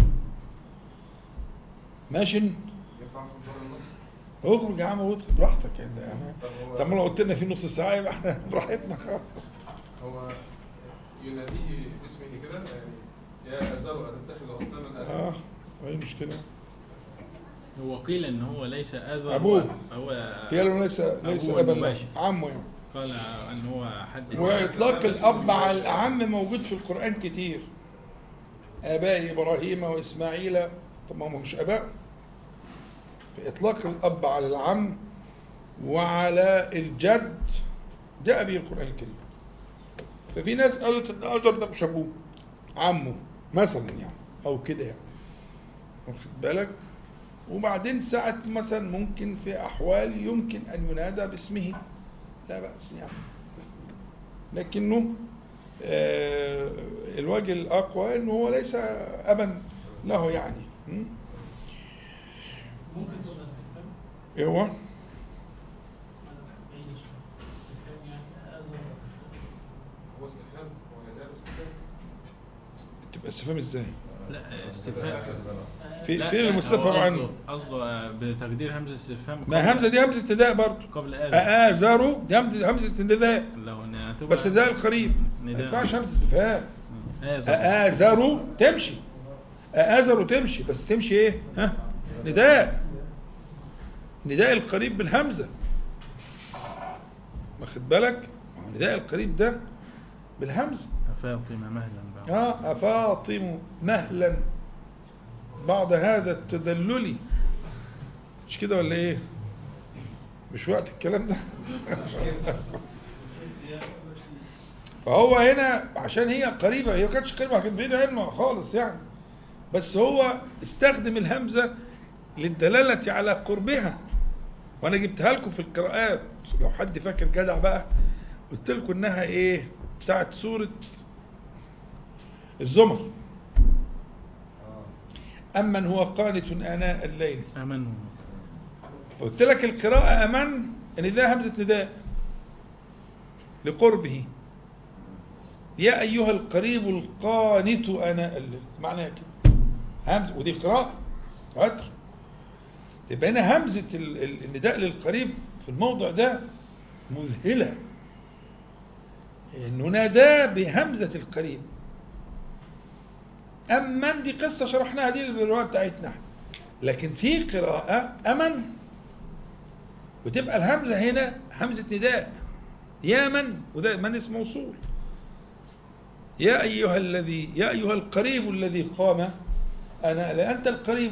ماشي
ينفع في الدور النص
اخرج يا عم وادخل براحتك يعني يعني
طب هو-
طب ما لو قلت لنا في نص ساعه يبقى احنا براحتنا خالص
هو يناديه باسمه كده يعني يا أزر أتتخذ أصناما
اه
آلهة
ايه المشكله
هو قيل ان هو ليس آذر
أبوه.
هو
قال ليس ليس
أبوه
ابا له
المباشر.
عمه يعني
قال ان هو حد
واطلاق الاب على العم موجود في القران كتير اباء ابراهيم واسماعيل طب ما هم مش اباء في اطلاق الاب على العم وعلى الجد جاء به القران الكريم ففي ناس قالت ان اجر ده مش ابوه عمه مثلا يعني او كده يعني واخد بالك وبعدين ساعة مثلا ممكن في أحوال يمكن أن ينادى باسمه لا بأس يعني لكنه آه، الوجه الأقوى أنه هو ليس أبا له يعني م?
ممكن تبقى استفهام
إيه هو
أنا بعيد شوية. استفهام يعني أزر
هو استفهام هو نداء استفهام
تبقى استفهام إزاي
لا استفهام
في
لا،
في
لا،
المستفهم
هو
عنه
قصده- قصده بتقدير همزة استفهام
ما
قبل-
همزة دي همزة ابتداء برضه
قبل آذر
آذر دي همزة همزة ابتداء
لو انها تبقى
بس ده القريب ما
نداء.
ينفعش همزة استفهام
آذر
آذر تمشي آذر تمشي بس تمشي ايه ها نداء نداء القريب بالهمزة واخد بالك ما هو نداء القريب ده بالهمزة
فاطمة مهلا بعد
اه أفاطم مهلا بعد هذا التدلل مش كده ولا ايه مش وقت الكلام ده فهو هنا عشان هي قريبة هي ما كانتش قريبة كانت بعيدة عنه خالص يعني بس هو استخدم الهمزة للدلالة على قربها وانا جبتها لكم في القراءات لو حد فاكر جدع بقى قلت لكم انها ايه بتاعت سورة الزمر أمن هو قانت آناء الليل
آمنوا
قلت لك القراءة أمن إن ده همزة نداء لقربه يا أيها القريب القانت آناء الليل معناها كده همزة ودي قراءة عطر يبقى هنا همزة ال- ال- النداء للقريب في الموضع ده مذهلة إنه ناداه بهمزة القريب أمن دي قصة شرحناها دي بالرواية بتاعتنا احنا. لكن في قراءة أمن وتبقى الهمزة هنا همزة نداء يا من وده من اسم موصول يا أيها الذي يا أيها القريب الذي قام أنا لا أنت القريب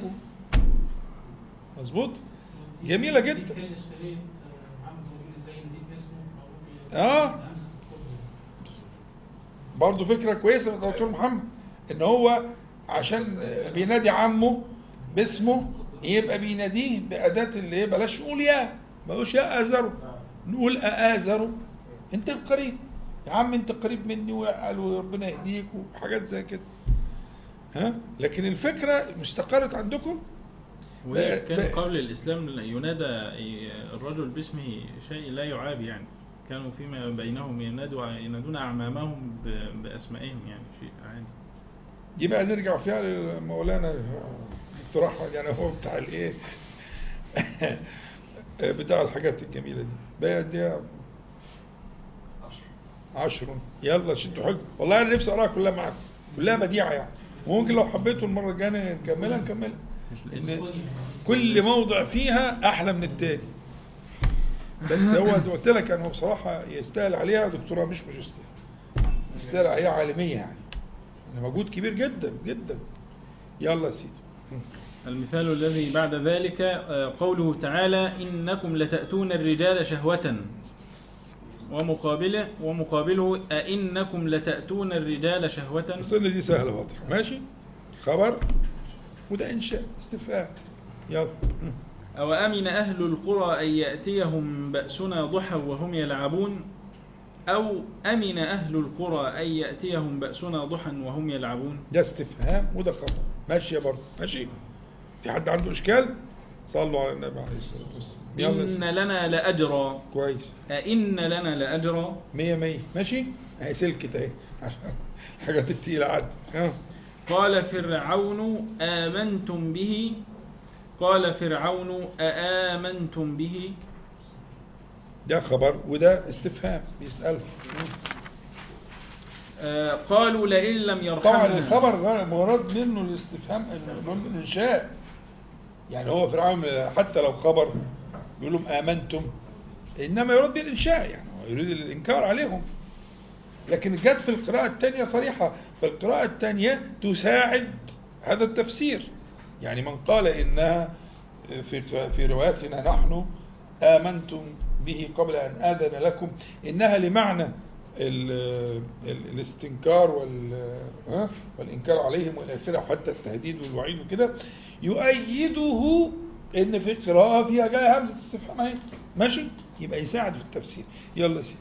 مظبوط جميلة جدا
كان اشتريت محمد نبيل ازاي نضيف اسمه معروف
آه.
همزة القرب.
برضه فكرة كويسة من دكتور محمد ان هو عشان بينادي عمه باسمه يبقى بيناديه بأداة اللي هي بلاش نقول يا بلاش يا آزره نقول أآزره انت القريب يا عم انت قريب مني وقال وربنا يهديك وحاجات زي كده ها لكن الفكرة مش استقرت عندكم
وكان
ب-
قبل الإسلام ينادى الرجل باسمه شيء لا يعاب يعني كانوا فيما بينهم ينادوا ينادون أعمامهم ب- بأسمائهم يعني شيء عادي
دي بقى نرجع فيها لمولانا دكتور احمد يعني هو بتاع الايه بتاع الحاجات الجميله دي بقى دي عشر يلا شدوا حلو والله انا نفسي اقراها كلها معاكم كلها بديعه يعني ممكن لو حبيتوا المره الجايه نكملها نكملها ان كل موضع فيها احلى من التاني بس هو زي ما قلت لك يعني هو بصراحه يستاهل عليها دكتوراه مش ماجستير يستاهل عليها عالميه يعني يعني مجهود كبير جدا جدا يلا يا سيدي
المثال الذي بعد ذلك آه، قوله تعالى إنكم لتأتون الرجال شهوة ومقابله ومقابله أئنكم لتأتون الرجال شهوة
السنة دي سهلة واضحة ماشي خبر وده إنشاء استفهام يلا
أو أمن أهل القرى أن يأتيهم بأسنا ضحى وهم يلعبون أو أمن أهل القرى أن يأتيهم بأسنا ضحى وهم يلعبون
ده استفهام وده خبر ماشي يا برضه ماشي في حد عنده إشكال صلوا على النبي عليه الصلاة والسلام يلا يا
إن
سيدي.
لنا لأجرا
كويس
أئن لنا لأجرا
مية مية ماشي اهي سلكت اهي عشان الحاجات التقيلة عدت ها
قال فرعون آمنتم به قال فرعون أآمنتم به
ده خبر وده استفهام بيسأله
آه، قالوا لئن لم يرحمنا
طبعا الخبر غير- مراد منه الاستفهام إنه من الانشاء يعني هو فرعون حتى لو خبر بيقول لهم امنتم انما يراد به الانشاء يعني هو يريد الانكار عليهم لكن جت في القراءة الثانية صريحة فالقراءة الثانية تساعد هذا التفسير يعني من قال إنها في في رواياتنا نحن آمنتم به قبل أن آذن لكم إنها لمعنى ال- ال- الاستنكار وال- ها؟ والإنكار عليهم وإلى آخره حتى التهديد والوعيد وكده يؤيده إن في قراءة فيها جاية همزة استفهام أهي ماشي يبقى يساعد في التفسير يلا يا سيدي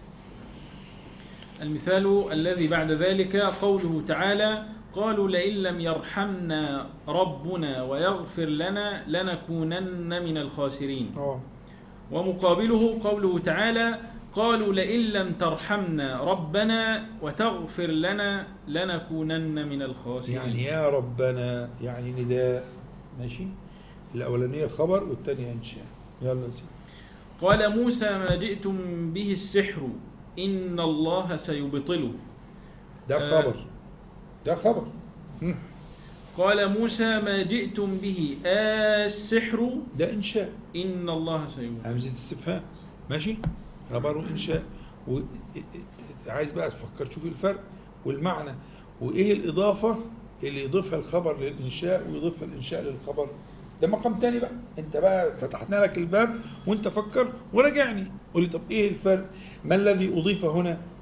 المثال الذي بعد ذلك قوله تعالى قالوا لئن لم يرحمنا ربنا ويغفر لنا لنكونن من الخاسرين
اه
ومقابله قوله تعالى قالوا لئن لم ترحمنا ربنا وتغفر لنا لنكونن من الخاسرين
يعني يا ربنا يعني نداء ماشي الأولانية خبر والثانية إنشاء يلا يا سيدي
قال موسى ما جئتم به السحر إن الله سيبطله
ده
آه.
خبر ده خبر مم.
قال موسى ما جئتم به السحر
ده إنشاء
إن الله سيبطله
همزة استفهام ماشي خبر وإنشاء و... عايز بقى تفكر تشوف الفرق والمعنى وإيه الإضافة اللي يضيفها الخبر للإنشاء ويضيفها الإنشاء للخبر ده مقام تاني بقى انت بقى فتحنا لك الباب وانت فكر وراجعني قول لي طب ايه الفرق ما الذي اضيف هنا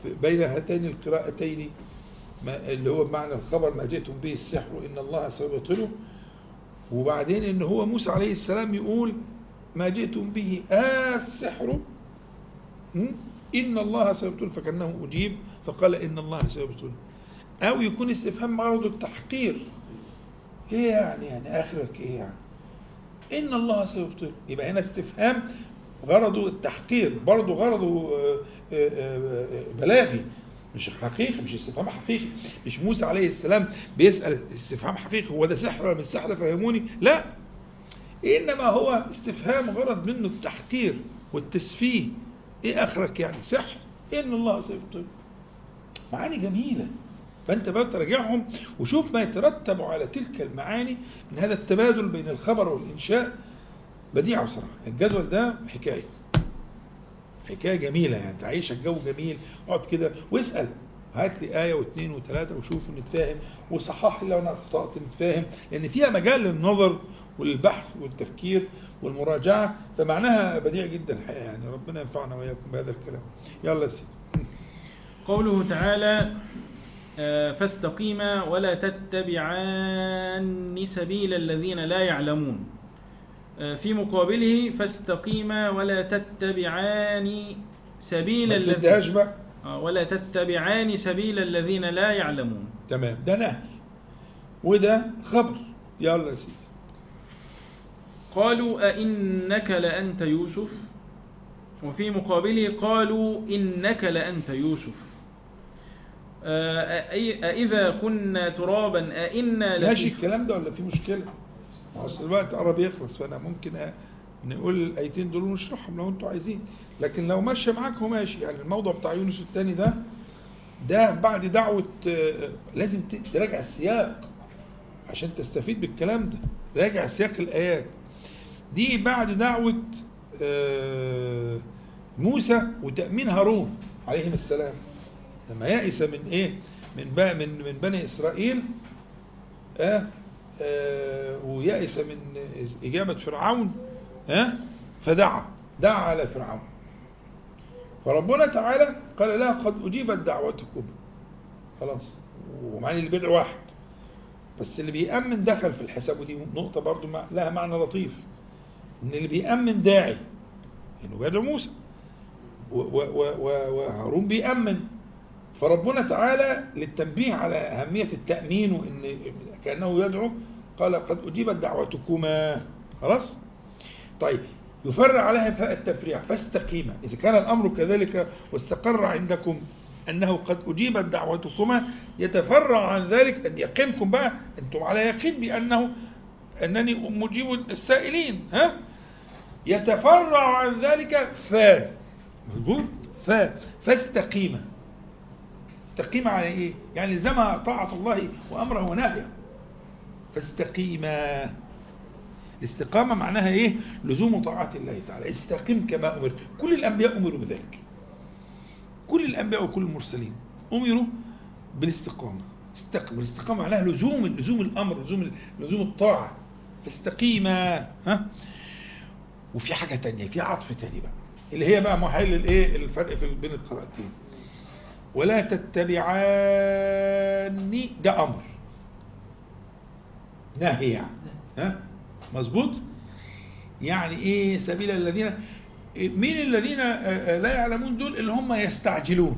في- بين هاتين القراءتين ما اللي هو بمعنى الخبر ما جئتم به السحر إن الله سيبطله وبعدين إن هو موسى عليه السلام يقول ما جئتم به آه السحر هم؟ إن الله سيبطله فكأنه أجيب فقال إن الله سيبطله أو يكون استفهام غرضه التحقير إيه يعني يعني آخرك إيه يعني إن الله سيبطله يبقى هنا استفهام غرضه التحقير برضه غرضه آه، آه، آه، بلاغي مش حقيقي مش استفهام حقيقي مش موسى عليه السلام بيسأل استفهام حقيقي هو ده سحر ولا مش سحر فهموني لا إنما هو استفهام غرض منه التحقير والتسفيه إيه آخرك يعني سحر إن الله سيبطله معاني جميلة فأنت بقى تراجعهم وشوف ما يترتب على تلك المعاني من هذا التبادل بين الخبر والإنشاء بديع بصراحة الجدول ده حكاية حكاية جميلة يعني تعيشك جو جميل اقعد كده واسأل هات لي آية واثنين وثلاثة وشوف نتفاهم وصحح لي لو أنا أخطأت نتفاهم لأن فيها مجال للنظر وللبحث والتفكير والمراجعة فمعناها بديع جدا الحقيقة يعني ربنا ينفعنا وإياكم بهذا الكلام يلا يا سيدي
قوله تعالى آه، فاستقيما ولا تتبعان سبيل الذين لا يعلمون آه، في مقابله فاستقيما ولا تتبعان سبيل
ما
الذين
تديهاش بقى
آه، ولا تتبعان سبيل الذين لا يعلمون
تمام ده نهي وده خبر يلا يا سيدي
قالوا أئنك لأنت يوسف وفي مقابله قالوا إنك لأنت يوسف آه، أي- أإذا كنا ترابا أئنا لفي-
ماشي الكلام ده ولا في مشكلة؟ اصل الوقت قرب يخلص فانا ممكن أ- نقول الايتين دول ونشرحهم لو انتوا عايزين لكن لو ماشي معاك هو ماشي يعني الموضوع بتاع يونس الثاني ده ده بعد دعوة آه، لازم ت- تراجع السياق عشان تستفيد بالكلام ده راجع سياق الآيات دي بعد دعوة آه، موسى وتأمين هارون عليهم السلام لما يئس من ايه من بقى من من بني اسرائيل آه آه ويئس من إجابة فرعون آه فدعا دعا على فرعون فربنا تعالى قال لها قد أجيبت دعوتكم خلاص ومعني اللي بيدعو واحد بس اللي بيأمن دخل في الحساب ودي نقطة برضو مع- لها معنى لطيف إن اللي بيأمن داعي إنه بيدعو موسى و- و- و- و- وهارون بيأمن فربنا تعالى للتنبيه على أهمية التأمين وإن كأنه يدعو قال قد أجيبت دعوتكما خلاص طيب يفرع عليها فاء التفريع فاستقيما إذا كان الأمر كذلك واستقر عندكم أنه قد أجيبت دعوتكما يتفرع عن ذلك أن يقينكم بقى أنتم على يقين بأنه أنني مجيب السائلين ها يتفرع عن ذلك فا مظبوط فا فاستقيما استقيم على ايه يعني لزمها طاعة الله وامره ونهيه فاستقيما الاستقامة معناها ايه لزوم طاعة الله تعالى استقيم كما امرت كل الانبياء امروا بذلك كل الانبياء وكل المرسلين امروا بالاستقامة استقم الاستقامة معناها لزوم لزوم الامر لزوم لزوم الطاعة فاستقيما ها وفي حاجة تانية في عطف تاني بقى اللي هي بقى محل الايه الفرق في بين القراءتين ولا تتبعاني ده امر نهي يعني ها مظبوط يعني ايه سبيل الذين إيه مين الذين آه، آه، لا يعلمون دول اللي هم يستعجلون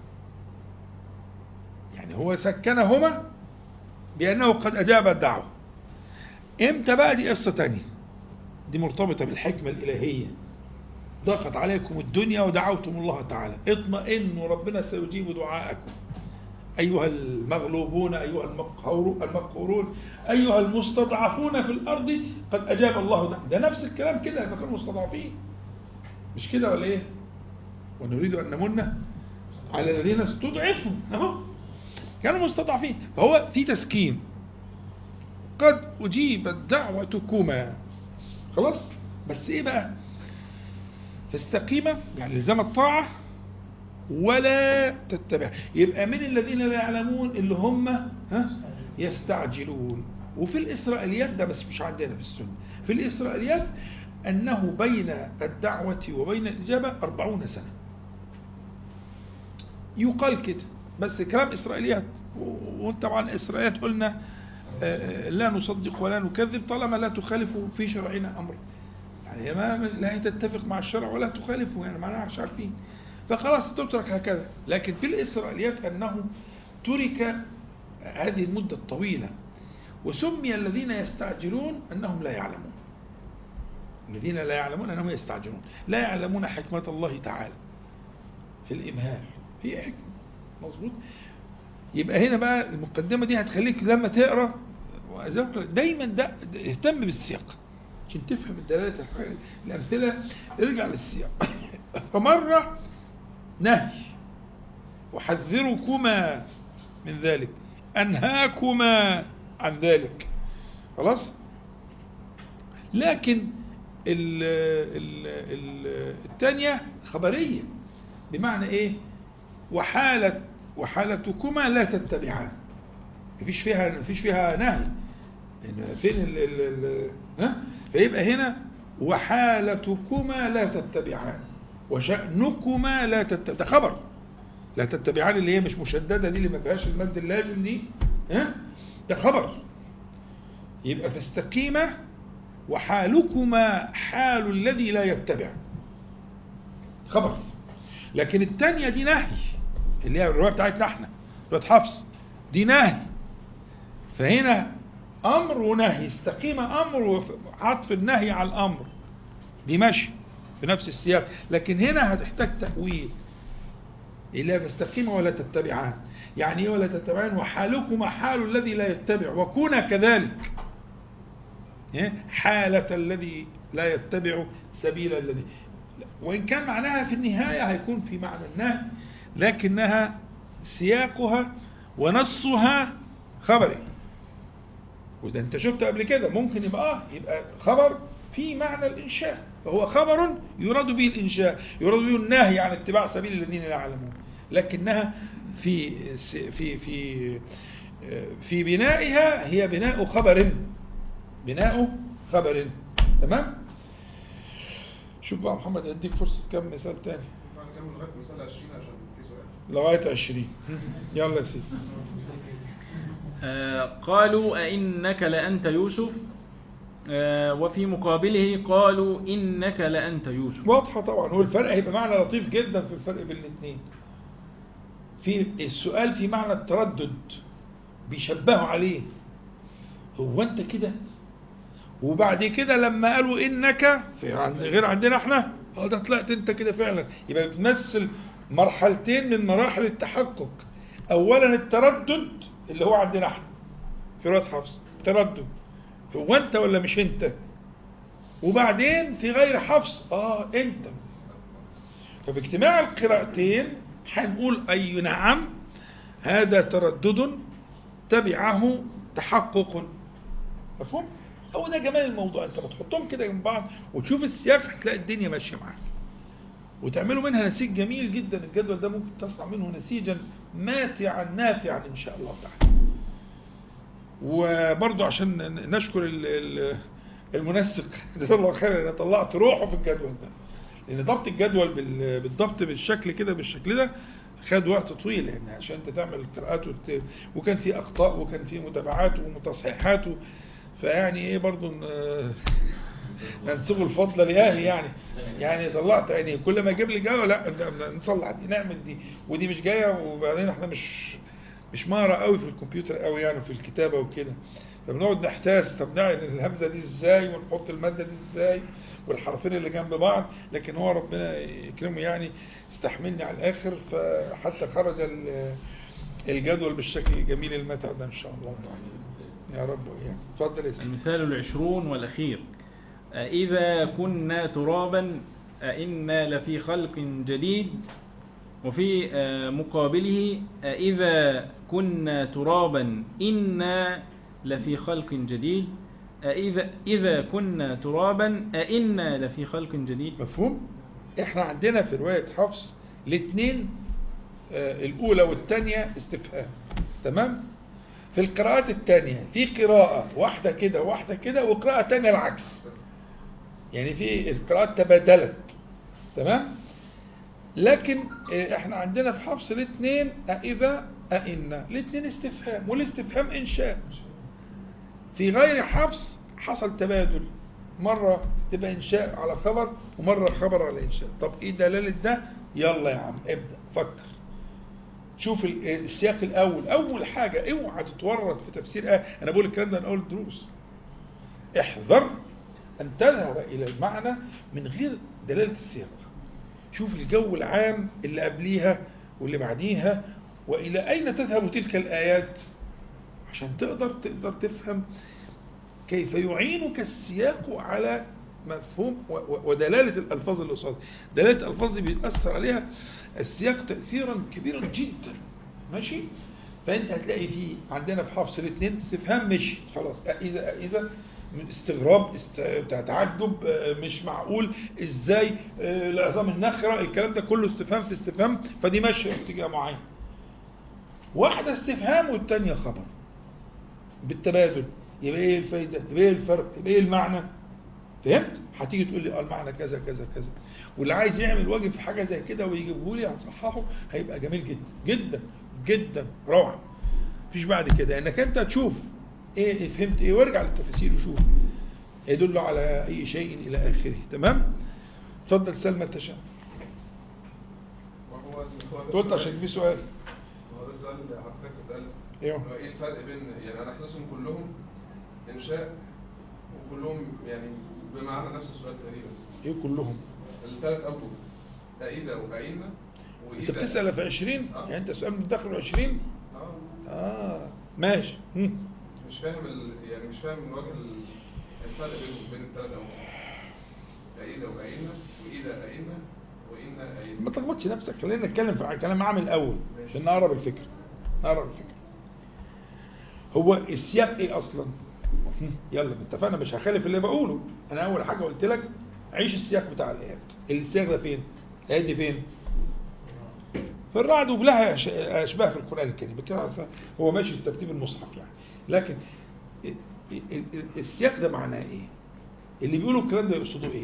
يعني هو سكنهما بانه قد اجاب الدعوه امتى بقى دي قصه تانية دي مرتبطه بالحكمه الالهيه ضاقت عليكم الدنيا ودعوتم الله تعالى اطمئنوا ربنا سيجيب دعاءكم أيها المغلوبون أيها المقهور- المقهورون أيها المستضعفون في الأرض قد أجاب الله ده, ده نفس الكلام كده لما كانوا مستضعفين مش كده ولا إيه ونريد أن نمن على الذين استضعفوا أهو كانوا مستضعفين فهو في تسكين قد أجيبت دعوتكما خلاص بس إيه بقى فاستقيما يعني لزم الطاعة ولا تتبع يبقى من الذين لا يعلمون اللي هم ها يستعجلون وفي الإسرائيليات ده بس مش عندنا في السنة في الإسرائيليات أنه بين الدعوة وبين الإجابة أربعون سنة يقال كده بس كلام إسرائيليات و- وطبعا إسرائيليات قلنا آه، لا نصدق ولا نكذب طالما لا تخالف في شرعنا أمر يعني هي ما لا هي تتفق مع الشرع ولا تخالفه يعني ما مش عارفين فخلاص تترك هكذا لكن في الإسرائيليات أنه ترك هذه المدة الطويلة وسمي الذين يستعجلون أنهم لا يعلمون الذين لا يعلمون أنهم يستعجلون لا يعلمون حكمة الله تعالى في الإمهال في حكمة مظبوط يبقى هنا بقى المقدمة دي هتخليك لما تقرأ وزي ما قلت لك دايما ده ده اهتم بالسياق عشان تفهم الدلالة الحاجة الأمثلة ارجع للسياق فمرة نهي أحذركما من ذلك أنهاكما عن ذلك خلاص لكن ال ال ال الثانية خبرية بمعنى ايه وحالة وحالتكما لا تتبعان مفيش فيها مفيش فيها نهي لأن فين ال ال ال ها فيبقى هنا وحالتكما لا تتبعان وشأنكما لا تتبعان ده خبر لا تتبعان اللي هي مش مشددة دي اللي ما فيهاش المد اللازم دي ها ده خبر يبقى فاستقيما وحالكما حال الذي لا يتبع خبر لكن الثانية دي نهي اللي هي الرواية بتاعتنا احنا رواية حفص دي نهي فهنا أمر ونهي استقيم أمر وعطف النهي على الأمر دي ماشي في نفس السياق لكن هنا هتحتاج تأويل إلا فاستقيم ولا تتبعان يعني ايه ولا تتبعان وحالكما حال الذي لا يتبع وكونا كذلك إيه؟ حالة الذي لا يتبع سبيل الذي وإن كان معناها في النهاية هيكون في معنى النهي لكنها سياقها ونصها خبري وده انت شفت قبل كده ممكن يبقى اه يبقى خبر في معنى الانشاء فهو خبر يراد به الانشاء يراد به النهي عن اتباع سبيل الذين لا يعلمون لكنها في في في في بنائها هي بناء خبر بناء خبر تمام شوف بقى محمد اديك فرصة كم مثال تاني
بعد كده لغايه مسألة 20 عشان في سؤال
لغاية عشرين يلا يا سيدي
آه، قالوا أئنك لأنت يوسف آه، وفي مقابله قالوا إنك لأنت يوسف
واضحة طبعا هو الفرق هيبقى معنى لطيف جدا في الفرق بين الاثنين في السؤال في معنى التردد بيشبهوا عليه هو انت كده وبعد كده لما قالوا انك في عند غير عندنا احنا اه ده طلعت انت كده فعلا يبقى بتمثل مرحلتين من مراحل التحقق اولا التردد اللي هو عندنا احنا في رواية حفص تردد هو انت ولا مش انت وبعدين في غير حفص اه انت فباجتماع القراءتين هنقول اي نعم هذا تردد تبعه تحقق مفهوم هو ده جمال الموضوع انت بتحطهم كده جنب بعض وتشوف السياق هتلاقي الدنيا ماشيه معاك وتعملوا منها نسيج جميل جدا الجدول ده ممكن تصنع منه نسيجا ماتعا نافعا ان شاء الله تعالى وبرضو عشان نشكر ال- ال- المنسق جزاه الله خير انا طلعت روحه في الجدول ده لان ضبط الجدول بال- بالضبط بالشكل كده بالشكل ده خد وقت طويل يعني عشان انت تعمل القراءات وت... وكان في اخطاء وكان في متابعات ومتصحيحات و... فيعني ايه برضو ن- ننسب الفضل لاهلي يعني يعني طلعت يعني كل ما يجيب لي جايه لا ده- نصلح دي نعمل دي ودي مش جايه وبعدين احنا مش مش مهرة قوي في الكمبيوتر قوي يعني في الكتابة وكده فبنقعد نحتاس طب نعمل الهمزة دي ازاي ونحط المادة دي ازاي والحرفين اللي جنب بعض لكن هو ربنا يكرمه يعني استحملني على الاخر فحتى خرج ال- الجدول بالشكل الجميل المتع ده ان شاء الله تعالى يا رب وإياك اتفضل يا سيدي
المثال العشرون والأخير أإذا كنا ترابا أإنا لفي خلق جديد وفي آه، مقابله أإذا كنا ترابا إنا لفي خلق جديد أإذا إذا كنا ترابا أإنا لفي خلق جديد
مفهوم احنا عندنا في رواية حفص الاثنين آه، الاولى والثانية استفهام تمام في القراءات الثانية في قراءة واحدة كده واحدة كده وقراءة ثانية العكس يعني في القراءات تبادلت تمام لكن آه، احنا عندنا في حفص الاثنين أإذا أئنا الاثنين استفهام والاستفهام إنشاء في غير حفص حصل تبادل مرة تبقى إنشاء على خبر ومرة خبر على إنشاء طب إيه دلالة ده يلا يا عم ابدأ فكر شوف ال- السياق الأول أول حاجة اوعى تتورط في تفسير آية أنا بقول الكلام ده من أول الدروس احذر أن تذهب إلى المعنى من غير دلالة السياق شوف الجو العام اللي قبليها واللي بعديها وإلى أين تذهب تلك الآيات عشان تقدر تقدر تفهم كيف يعينك السياق على مفهوم و- و- ودلالة الألفاظ اللي قصادها دلالة الألفاظ دي بيتأثر عليها السياق تأثيرا كبيرا جدا ماشي فأنت هتلاقي فيه عندنا في حفص الاثنين استفهام مش خلاص إذا إذا استغراب است... بتاع تعجب آه، مش معقول ازاي آه، العظام النخرة الكلام ده كله استفهام في استفهام فدي ماشية في اتجاه معين واحدة استفهام والتانية خبر بالتبادل يبقى ايه الفايدة يبقى ايه الفرق يبقى ايه المعنى فهمت هتيجي تقول لي اه المعنى كذا كذا كذا واللي عايز يعمل واجب في حاجة زي كده ويجيبه لي هنصححه هيبقى جميل جدا جدا جدا روعة مفيش بعد كده انك انت تشوف ايه فهمت ايه وارجع للتفاسير وشوف يدل على اي شيء الى اخره تمام اتفضل سلمى تشاء
وهو هو ده
قلت
السؤال-
عشان في سؤال
هو ده السؤال اللي حضرتك بتسأله
ايوه.
هو ايه الفرق بين يعني انا حاسسهم كلهم انشاء وكلهم يعني بمعنى نفس السؤال تقريبا
ايه كلهم
الثلاث اوجه أئذا وأئنا وإذا
انت بتسأل في 20
آه.
يعني انت سؤال متدخل 20
اه
اه ماشي هم.
مش فاهم ال... يعني مش فاهم من وجه ال- الفرق بينهم بين الثلاث اوجه أئذا وأئنا وإذا أئنا وإنا أئنا
ما تلخبطش نفسك خلينا نتكلم في كلام عام الاول عشان نقرب الفكره نقرب الفكره هو السياق ايه اصلا هم. يلا اتفقنا مش هخالف اللي بقوله انا اول حاجه قلت لك عيش السياق بتاع الايات السياق ده فين الايات دي فين في الرعد وبلها أش- اشباه في القران الكريم كده أصلاً هو ماشي في ترتيب المصحف يعني لكن ال- ال- ال- السياق ده معناه ايه اللي بيقولوا الكلام ده يقصدوا ايه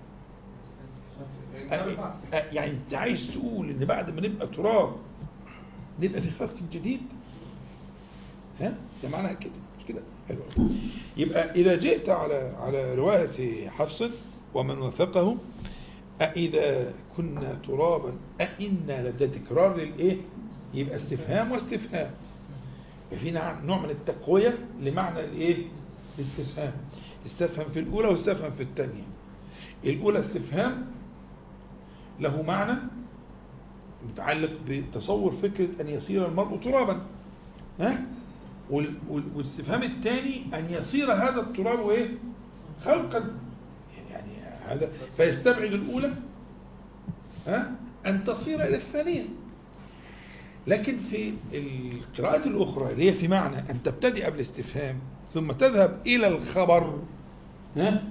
يعني
أ- أ- يعني انت عايز تقول ان بعد ما نبقى تراب نبقى في خلق جديد ها ده معناها كده مش كده حلو أوي. يبقى اذا جئت على على روايه حفص ومن وثقه أإذا كنا ترابا أإنا لدى تكرار للإيه؟ يبقى استفهام واستفهام في نوع نوع من التقوية لمعنى الإيه؟ الاستفهام استفهم في الأولى واستفهم في الثانية الأولى استفهام له معنى متعلق بتصور فكرة أن يصير المرء ترابا ها؟ وال- وال- والاستفهام الثاني أن يصير هذا التراب إيه؟ خلقا يعني هذا فيستبعد الأولى ها؟ أن تصير إلى الثانية لكن في القراءات الأخرى اللي هي في معنى أن تبتدئ بالاستفهام ثم تذهب إلى الخبر ها؟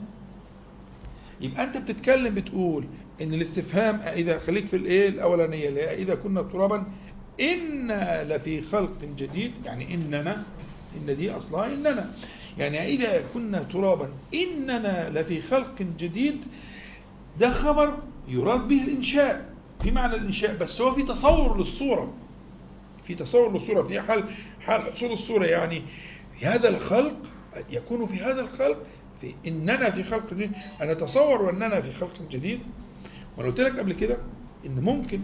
يبقى أنت بتتكلم بتقول إن الاستفهام إذا خليك في الإيه الأولانية اللي هي إذا كنا ترابا إنا لفي خلق جديد يعني إننا إن دي أصلها إننا يعني إذا كنا ترابا إننا لفي خلق جديد ده خبر يراد به الإنشاء في معنى الإنشاء بس هو في تصور للصورة في تصور للصورة في حال حال حصول الصورة يعني في هذا الخلق يكون في هذا الخلق في إننا في خلق جديد أنا أتصور أننا في خلق جديد وأنا قلت لك قبل كده إن ممكن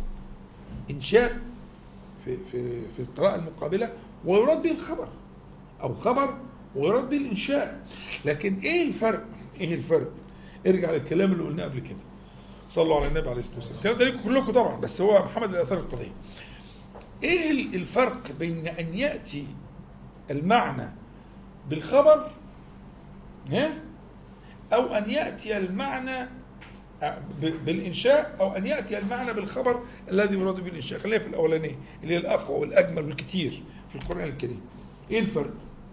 إنشاء في في في القراءة المقابلة ويراد به الخبر أو خبر ويراد به الإنشاء لكن إيه الفرق؟ إيه الفرق؟ ارجع للكلام اللي قلناه قبل كده صلوا على النبي عليه الصلاة والسلام الكلام ده ليكم كلكم طبعا بس هو محمد اللي أثار القضية إيه ال- الفرق بين أن يأتي المعنى بالخبر ها؟ أو أن يأتي المعنى ب- بالإنشاء أو أن يأتي المعنى بالخبر الذي يراد به الإنشاء خلينا في الأولانية اللي هي الأقوى والأجمل والكتير في القرآن الكريم إيه الفرق؟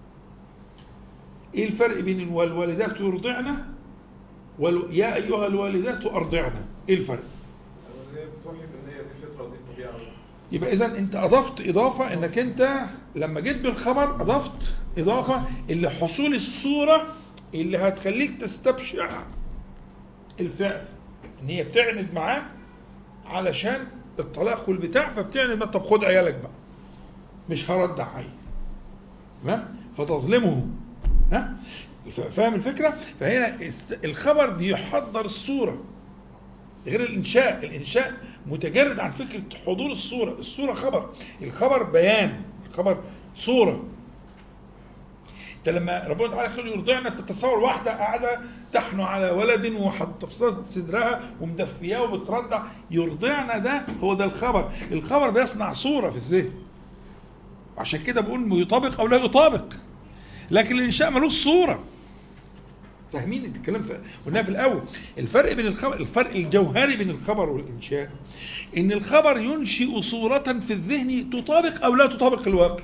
إيه الفرق بين والوالدات يرضعن وال... يا أيها الوالدات أرضعن إيه الفرق؟
هي بتوحي ان هي دي فطره دي طبيعه
يبقى إذا أنت أضفت إضافة إنك أنت لما جيت بالخبر أضفت إضافة اللي حصول الصورة اللي هتخليك تستبشع الفعل إن هي بتعند معاه علشان الطلاق والبتاع فبتعمل بقى طب خد عيالك بقى مش هردع عيل تمام فتظلمه ها ف- فاهم الفكرة فهنا است- الخبر بيحضر الصورة غير الإنشاء الإنشاء متجرد عن فكرة حضور الصورة الصورة خبر الخبر بيان الخبر صورة انت لما ربنا تعالى يقول يرضعنا انت تتصور واحده قاعده تحنو على ولد وحاطه في صدرها ومدفياه وبترضع يرضعنا ده هو ده الخبر الخبر بيصنع صوره في الذهن عشان كده بقول يطابق او لا يطابق لكن الانشاء ملوش صوره فاهمين الكلام في- قلناه في الاول الفرق بين الخبر الفرق الجوهري بين الخبر والانشاء ان الخبر ينشئ صوره في الذهن تطابق او لا تطابق الواقع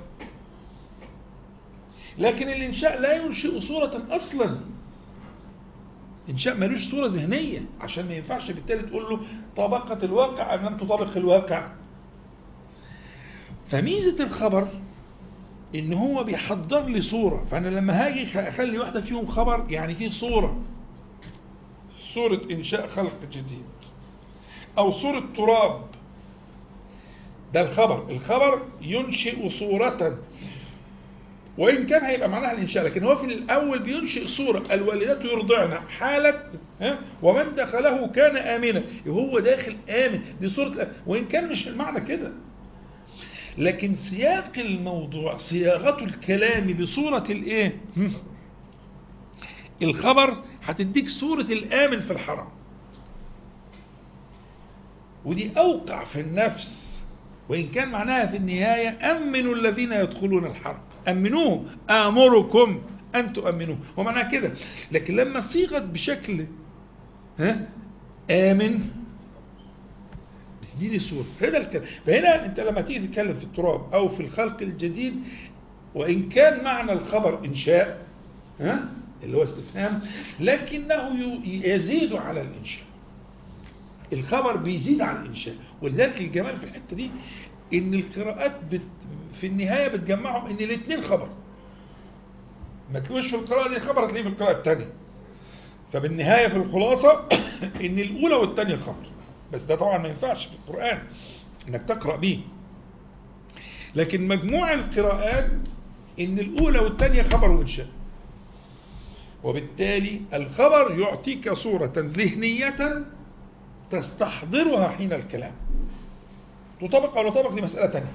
لكن الإنشاء لا ينشئ صورة أصلا إنشاء ملوش صورة ذهنية عشان ما ينفعش بالتالي تقول له طابقت الواقع أم لم تطابق الواقع فميزة الخبر إن هو بيحضر لي صورة فأنا لما هاجي أخلي واحدة فيهم خبر يعني فيه صورة صورة إنشاء خلق جديد أو صورة تراب ده الخبر الخبر ينشئ صورة وإن كان هيبقى معناها الإنشاء لكن هو في الأول بينشئ صورة الوالدات يرضعن حالة ها ومن دخله كان آمنا هو داخل آمن دي صورة الأ- وإن كان مش المعنى كده لكن سياق الموضوع صياغة الكلام بصورة الإيه هم؟ الخبر هتديك صورة الآمن في الحرم ودي أوقع في النفس وإن كان معناها في النهاية أمنوا الذين يدخلون الحرب أمنوه آمركم أن تؤمنوه ومعناها كده لكن لما صيغت بشكل ها آمن تديني صورة هذا الكلام فهنا أنت لما تيجي تتكلم في التراب أو في الخلق الجديد وإن كان معنى الخبر إنشاء ها اللي هو استفهام لكنه ي- يزيد على الإنشاء الخبر بيزيد عن الإنشاء ولذلك الجمال في الحتة دي إن القراءات بت في النهاية بتجمعهم إن الاثنين خبر ما تلاقوش في القراءة دي خبر هتلاقيه في القراءة الثانية فبالنهاية في الخلاصة إن الأولى والثانية خبر بس ده طبعا ما ينفعش في القرآن إنك تقرأ بيه لكن مجموع القراءات إن الأولى والثانية خبر وإنشاء وبالتالي الخبر يعطيك صورة ذهنية تستحضرها حين الكلام تطابق أو لا تطابق دي مسألة تانية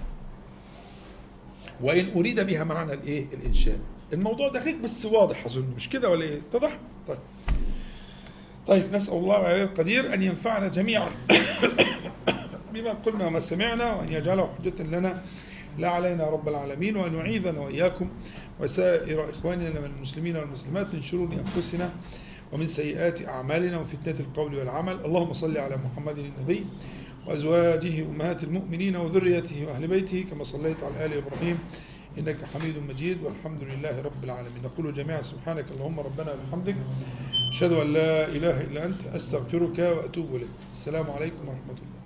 وإن أريد بها معنى الإيه الإنشاء الموضوع دقيق بس واضح أظن مش كده ولا إيه اتضح طيب طيب نسأل الله العلي القدير أن ينفعنا جميعا بما قلنا وما سمعنا وأن يجعله حجة لنا لا علينا رب العالمين وأن يعيذنا وإياكم وسائر إخواننا من المسلمين والمسلمات من شرور أنفسنا ومن سيئات أعمالنا وفتنة القول والعمل اللهم صل على محمد النبي وأزواجه أمهات المؤمنين وذريته وأهل بيته كما صليت على آل إبراهيم إنك حميد مجيد والحمد لله رب العالمين نقول جميعا سبحانك اللهم ربنا وبحمدك أشهد أن لا إله إلا أنت أستغفرك وأتوب إليك السلام عليكم ورحمة الله